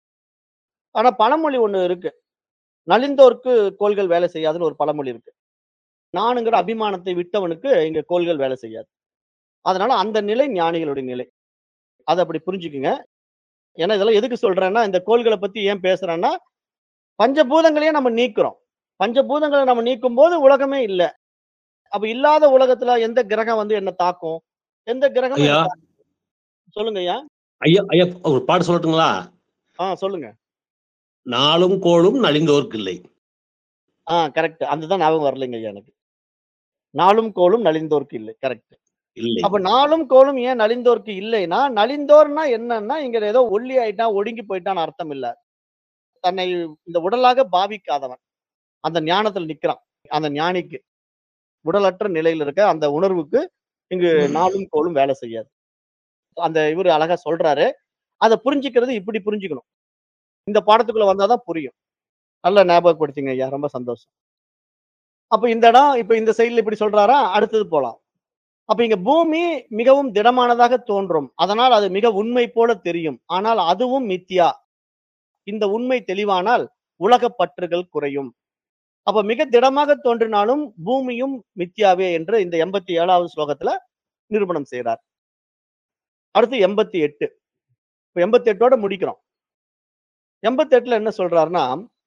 ஆனா பழமொழி ஒண்ணு இருக்கு நலிந்தோர்க்கு கோள்கள் வேலை செய்யாதுன்னு ஒரு பழமொழி இருக்கு நானுங்கிற அபிமானத்தை விட்டவனுக்கு இங்க கோள்கள் வேலை செய்யாது அதனால அந்த நிலை ஞானிகளுடைய நிலை அதை அப்படி புரிஞ்சுக்குங்க ஏன்னா இதெல்லாம் எதுக்கு சொல்றேன்னா இந்த கோள்களை பத்தி ஏன் பேசுறேன்னா பஞ்சபூதங்களையே நம்ம நீக்குறோம் பஞ்சபூதங்களை நம்ம நீக்கும் போது உலகமே இல்ல அப்ப இல்லாத உலகத்துல எந்த கிரகம் வந்து என்ன தாக்கும் எந்த கிரகம் ஐயா சொல்லுங்க ஐயா ஐயா ஐயா ஒரு பாட்டு சொல்லட்டுங்களா ஆ சொல்லுங்க நாளும் கோளும் நலிந்தோர்க்கு இல்லை ஆ கரெக்ட் அதுதான் ஞாபகம் வரலைங்க ஐயா எனக்கு நாளும் கோலும் நலிந்தோர்க்கு இல்லை கரெக்ட் இல்லை அப்ப நாளும் கோலும் ஏன் நலிந்தோர்க்கு இல்லைன்னா நலிந்தோர்னா என்னன்னா இங்க ஏதோ ஒல்லி ஆயிட்டான் ஒடுங்கி போயிட்டான்னு அர்த்தம் இல்ல தன்னை இந்த உடலாக பாவிக்காதவன் அந்த ஞானத்துல நிக்கிறான் அந்த ஞானிக்கு உடலற்ற நிலையில இருக்க அந்த உணர்வுக்கு இங்கு நாளும் கோலும் வேலை செய்யாது அந்த இவரு அழகா சொல்றாரு அதை புரிஞ்சுக்கிறது இப்படி புரிஞ்சுக்கணும் இந்த பாடத்துக்குள்ள வந்தாதான் புரியும் நல்லா ஞாபகப்படுத்திங்க ஐயா ரொம்ப சந்தோஷம் அப்ப இந்த இடம் இப்ப இந்த சைடுல இப்படி சொல்றாரா அடுத்தது போலாம் அப்ப இங்க பூமி மிகவும் திடமானதாக தோன்றும் அதனால் அது மிக உண்மை போல தெரியும் ஆனால் அதுவும் மித்தியா இந்த உண்மை தெளிவானால் உலக பற்றுகள் குறையும் அப்ப மிக திடமாக தோன்றினாலும் பூமியும் மித்தியாவே என்று இந்த எண்பத்தி ஏழாவது ஸ்லோகத்துல நிரூபணம் செய்கிறார் அடுத்து எண்பத்தி எட்டு இப்ப எண்பத்தி எட்டோட முடிக்கிறோம் எண்பத்தி எட்டுல என்ன சொல்றாருன்னா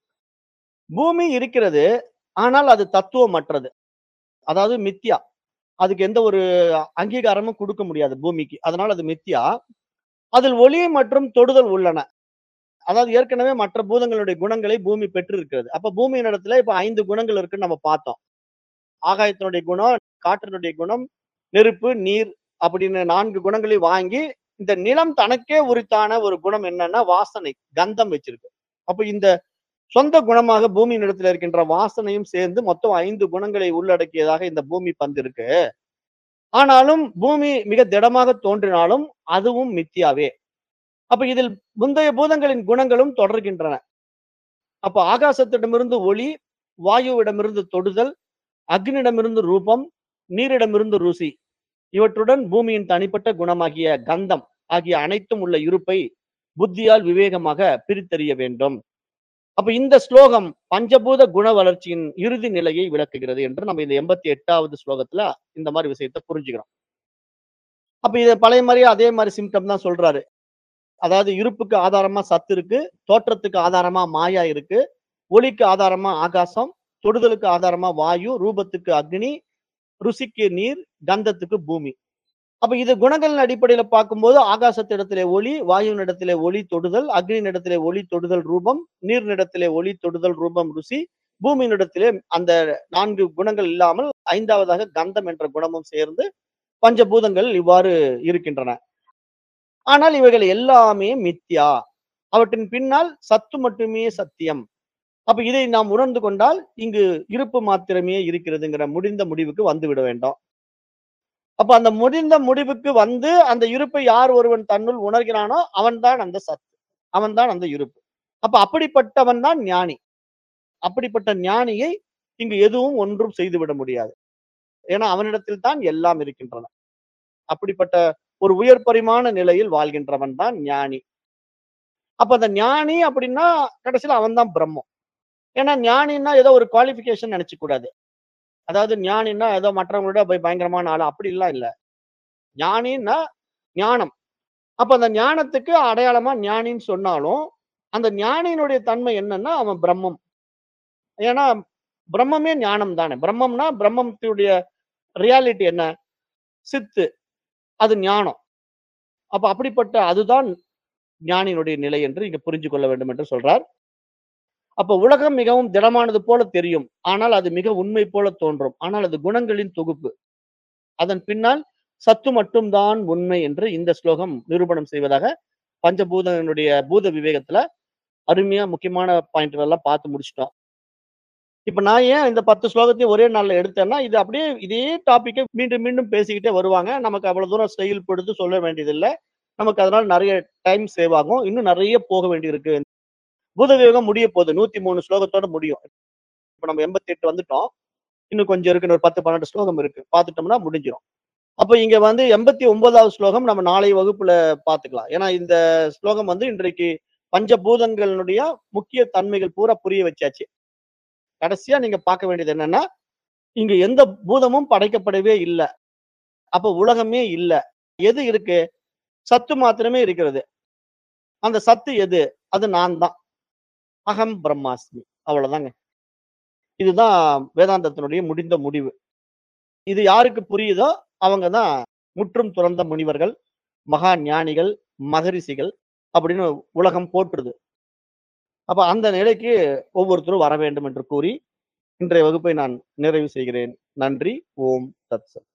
பூமி இருக்கிறது ஆனால் அது தத்துவமற்றது அதாவது மித்தியா அதுக்கு எந்த ஒரு அங்கீகாரமும் கொடுக்க முடியாது பூமிக்கு அதனால அது மித்தியா அதில் ஒளி மற்றும் தொடுதல் உள்ளன அதாவது ஏற்கனவே மற்ற பூதங்களுடைய குணங்களை பூமி பெற்று இருக்கிறது அப்ப பூமியின் இடத்துல இப்ப ஐந்து குணங்கள் இருக்குன்னு நம்ம பார்த்தோம் ஆகாயத்தினுடைய குணம் காற்றினுடைய குணம் நெருப்பு நீர் அப்படின்னு நான்கு குணங்களை வாங்கி இந்த நிலம் தனக்கே உரித்தான ஒரு குணம் என்னன்னா வாசனை கந்தம் வச்சிருக்கு அப்ப இந்த சொந்த குணமாக பூமியின் இடத்துல இருக்கின்ற வாசனையும் சேர்ந்து மொத்தம் ஐந்து குணங்களை உள்ளடக்கியதாக இந்த பூமி பந்து இருக்கு ஆனாலும் பூமி மிக திடமாக தோன்றினாலும் அதுவும் மித்தியாவே அப்ப இதில் முந்தைய பூதங்களின் குணங்களும் தொடர்கின்றன அப்ப ஆகாசத்திடமிருந்து ஒளி வாயுவிடமிருந்து தொடுதல் அக்னியிடமிருந்து ரூபம் நீரிடமிருந்து ருசி இவற்றுடன் பூமியின் தனிப்பட்ட குணமாகிய கந்தம் ஆகிய அனைத்தும் உள்ள இருப்பை புத்தியால் விவேகமாக பிரித்தறிய வேண்டும் அப்ப இந்த ஸ்லோகம் பஞ்சபூத குண வளர்ச்சியின் இறுதி நிலையை விளக்குகிறது என்று நம்ம இந்த எண்பத்தி எட்டாவது ஸ்லோகத்துல இந்த மாதிரி விஷயத்தை புரிஞ்சுக்கிறோம் அப்ப இது பழைய மாதிரியே அதே மாதிரி சிம்டம் தான் சொல்றாரு அதாவது இருப்புக்கு ஆதாரமா சத்து இருக்கு தோற்றத்துக்கு ஆதாரமா மாயா இருக்கு ஒளிக்கு ஆதாரமா ஆகாசம் தொடுதலுக்கு ஆதாரமா வாயு ரூபத்துக்கு அக்னி ருசிக்கு நீர் கந்தத்துக்கு பூமி அப்ப இது குணங்களின் அடிப்படையில பார்க்கும்போது ஆகாசத்திடத்திலே ஒளி வாயுவின் இடத்திலே ஒளி தொடுதல் அக்னியின் இடத்திலே ஒளி தொடுதல் ரூபம் நீரினிடத்திலே ஒளி தொடுதல் ரூபம் ருசி பூமியின் இடத்திலே அந்த நான்கு குணங்கள் இல்லாமல் ஐந்தாவதாக கந்தம் என்ற குணமும் சேர்ந்து பஞ்சபூதங்கள் இவ்வாறு இருக்கின்றன ஆனால் இவைகள் எல்லாமே மித்யா அவற்றின் பின்னால் சத்து மட்டுமே சத்தியம் அப்ப இதை நாம் உணர்ந்து கொண்டால் இங்கு இருப்பு மாத்திரமே இருக்கிறதுங்கிற முடிந்த முடிவுக்கு வந்து விட வேண்டும் அப்ப அந்த முடிந்த முடிவுக்கு வந்து அந்த இருப்பை யார் ஒருவன் தன்னுள் உணர்கிறானோ அவன்தான் அந்த சத்து அவன்தான் அந்த இருப்பு அப்ப அப்படிப்பட்டவன் தான் ஞானி அப்படிப்பட்ட ஞானியை இங்கு எதுவும் ஒன்றும் செய்துவிட முடியாது ஏன்னா அவனிடத்தில் தான் எல்லாம் இருக்கின்றன அப்படிப்பட்ட ஒரு உயர் பரிமாண நிலையில் வாழ்கின்றவன் தான் ஞானி அப்ப அந்த ஞானி அப்படின்னா கடைசியில அவன் தான் பிரம்மம் ஏன்னா ஞானின்னா ஏதோ ஒரு குவாலிபிகேஷன் நினைச்சு கூடாது அதாவது ஞானின்னா ஏதோ மற்றவங்களோட போய் பயங்கரமான ஆளு அப்படி எல்லாம் இல்ல ஞானின்னா ஞானம் அப்ப அந்த ஞானத்துக்கு அடையாளமா ஞானின்னு சொன்னாலும் அந்த ஞானியினுடைய தன்மை என்னன்னா அவன் பிரம்மம் ஏன்னா பிரம்மமே ஞானம் தானே பிரம்மம்னா பிரம்மத்துடைய ரியாலிட்டி என்ன சித்து அது ஞானம் அப்ப அப்படிப்பட்ட அதுதான் ஞானியினுடைய நிலை என்று இங்க புரிஞ்சு கொள்ள வேண்டும் என்று சொல்றார் அப்ப உலகம் மிகவும் திடமானது போல தெரியும் ஆனால் அது மிக உண்மை போல தோன்றும் ஆனால் அது குணங்களின் தொகுப்பு அதன் பின்னால் சத்து மட்டும்தான் உண்மை என்று இந்த ஸ்லோகம் நிரூபணம் செய்வதாக பஞ்சபூதனுடைய பூத விவேகத்துல அருமையா முக்கியமான பாயிண்ட்கள் எல்லாம் பார்த்து முடிச்சிட்டோம் இப்ப நான் ஏன் இந்த பத்து ஸ்லோகத்தையும் ஒரே நாள்ல எடுத்தேன்னா இது அப்படியே இதே டாபிக்கை மீண்டும் மீண்டும் பேசிக்கிட்டே வருவாங்க நமக்கு அவ்வளவு தூரம் ஸ்டைல் கொடுத்து சொல்ல வேண்டியதில்லை நமக்கு அதனால நிறைய டைம் சேவ் ஆகும் இன்னும் நிறைய போக வேண்டியிருக்கு பூத விவேகம் முடிய போகுது நூத்தி மூணு ஸ்லோகத்தோட முடியும் இப்ப நம்ம எண்பத்தி எட்டு வந்துட்டோம் இன்னும் கொஞ்சம் இருக்கு ஒரு பத்து பன்னெண்டு ஸ்லோகம் இருக்கு பார்த்துட்டோம்னா முடிஞ்சிடும் அப்போ இங்க வந்து எண்பத்தி ஒன்பதாவது ஸ்லோகம் நம்ம நாளை வகுப்புல பார்த்துக்கலாம் ஏன்னா இந்த ஸ்லோகம் வந்து இன்றைக்கு பஞ்சபூதங்களுடைய முக்கிய தன்மைகள் பூரா புரிய வச்சாச்சு கடைசியா நீங்க பார்க்க வேண்டியது என்னன்னா இங்க எந்த பூதமும் படைக்கப்படவே இல்லை அப்ப உலகமே இல்லை எது இருக்கு சத்து மாத்திரமே இருக்கிறது அந்த சத்து எது அது நான் தான் அகம் பிரம்மாஸ்மி அவ்வளவுதாங்க இதுதான் வேதாந்தத்தினுடைய முடிந்த முடிவு இது யாருக்கு புரியுதோ அவங்க தான் முற்றும் துறந்த முனிவர்கள் மகா ஞானிகள் மகரிஷிகள் அப்படின்னு உலகம் போற்றுது அப்ப அந்த நிலைக்கு ஒவ்வொருத்தரும் வர வேண்டும் என்று கூறி இன்றைய வகுப்பை நான் நிறைவு செய்கிறேன் நன்றி ஓம் தத்சத்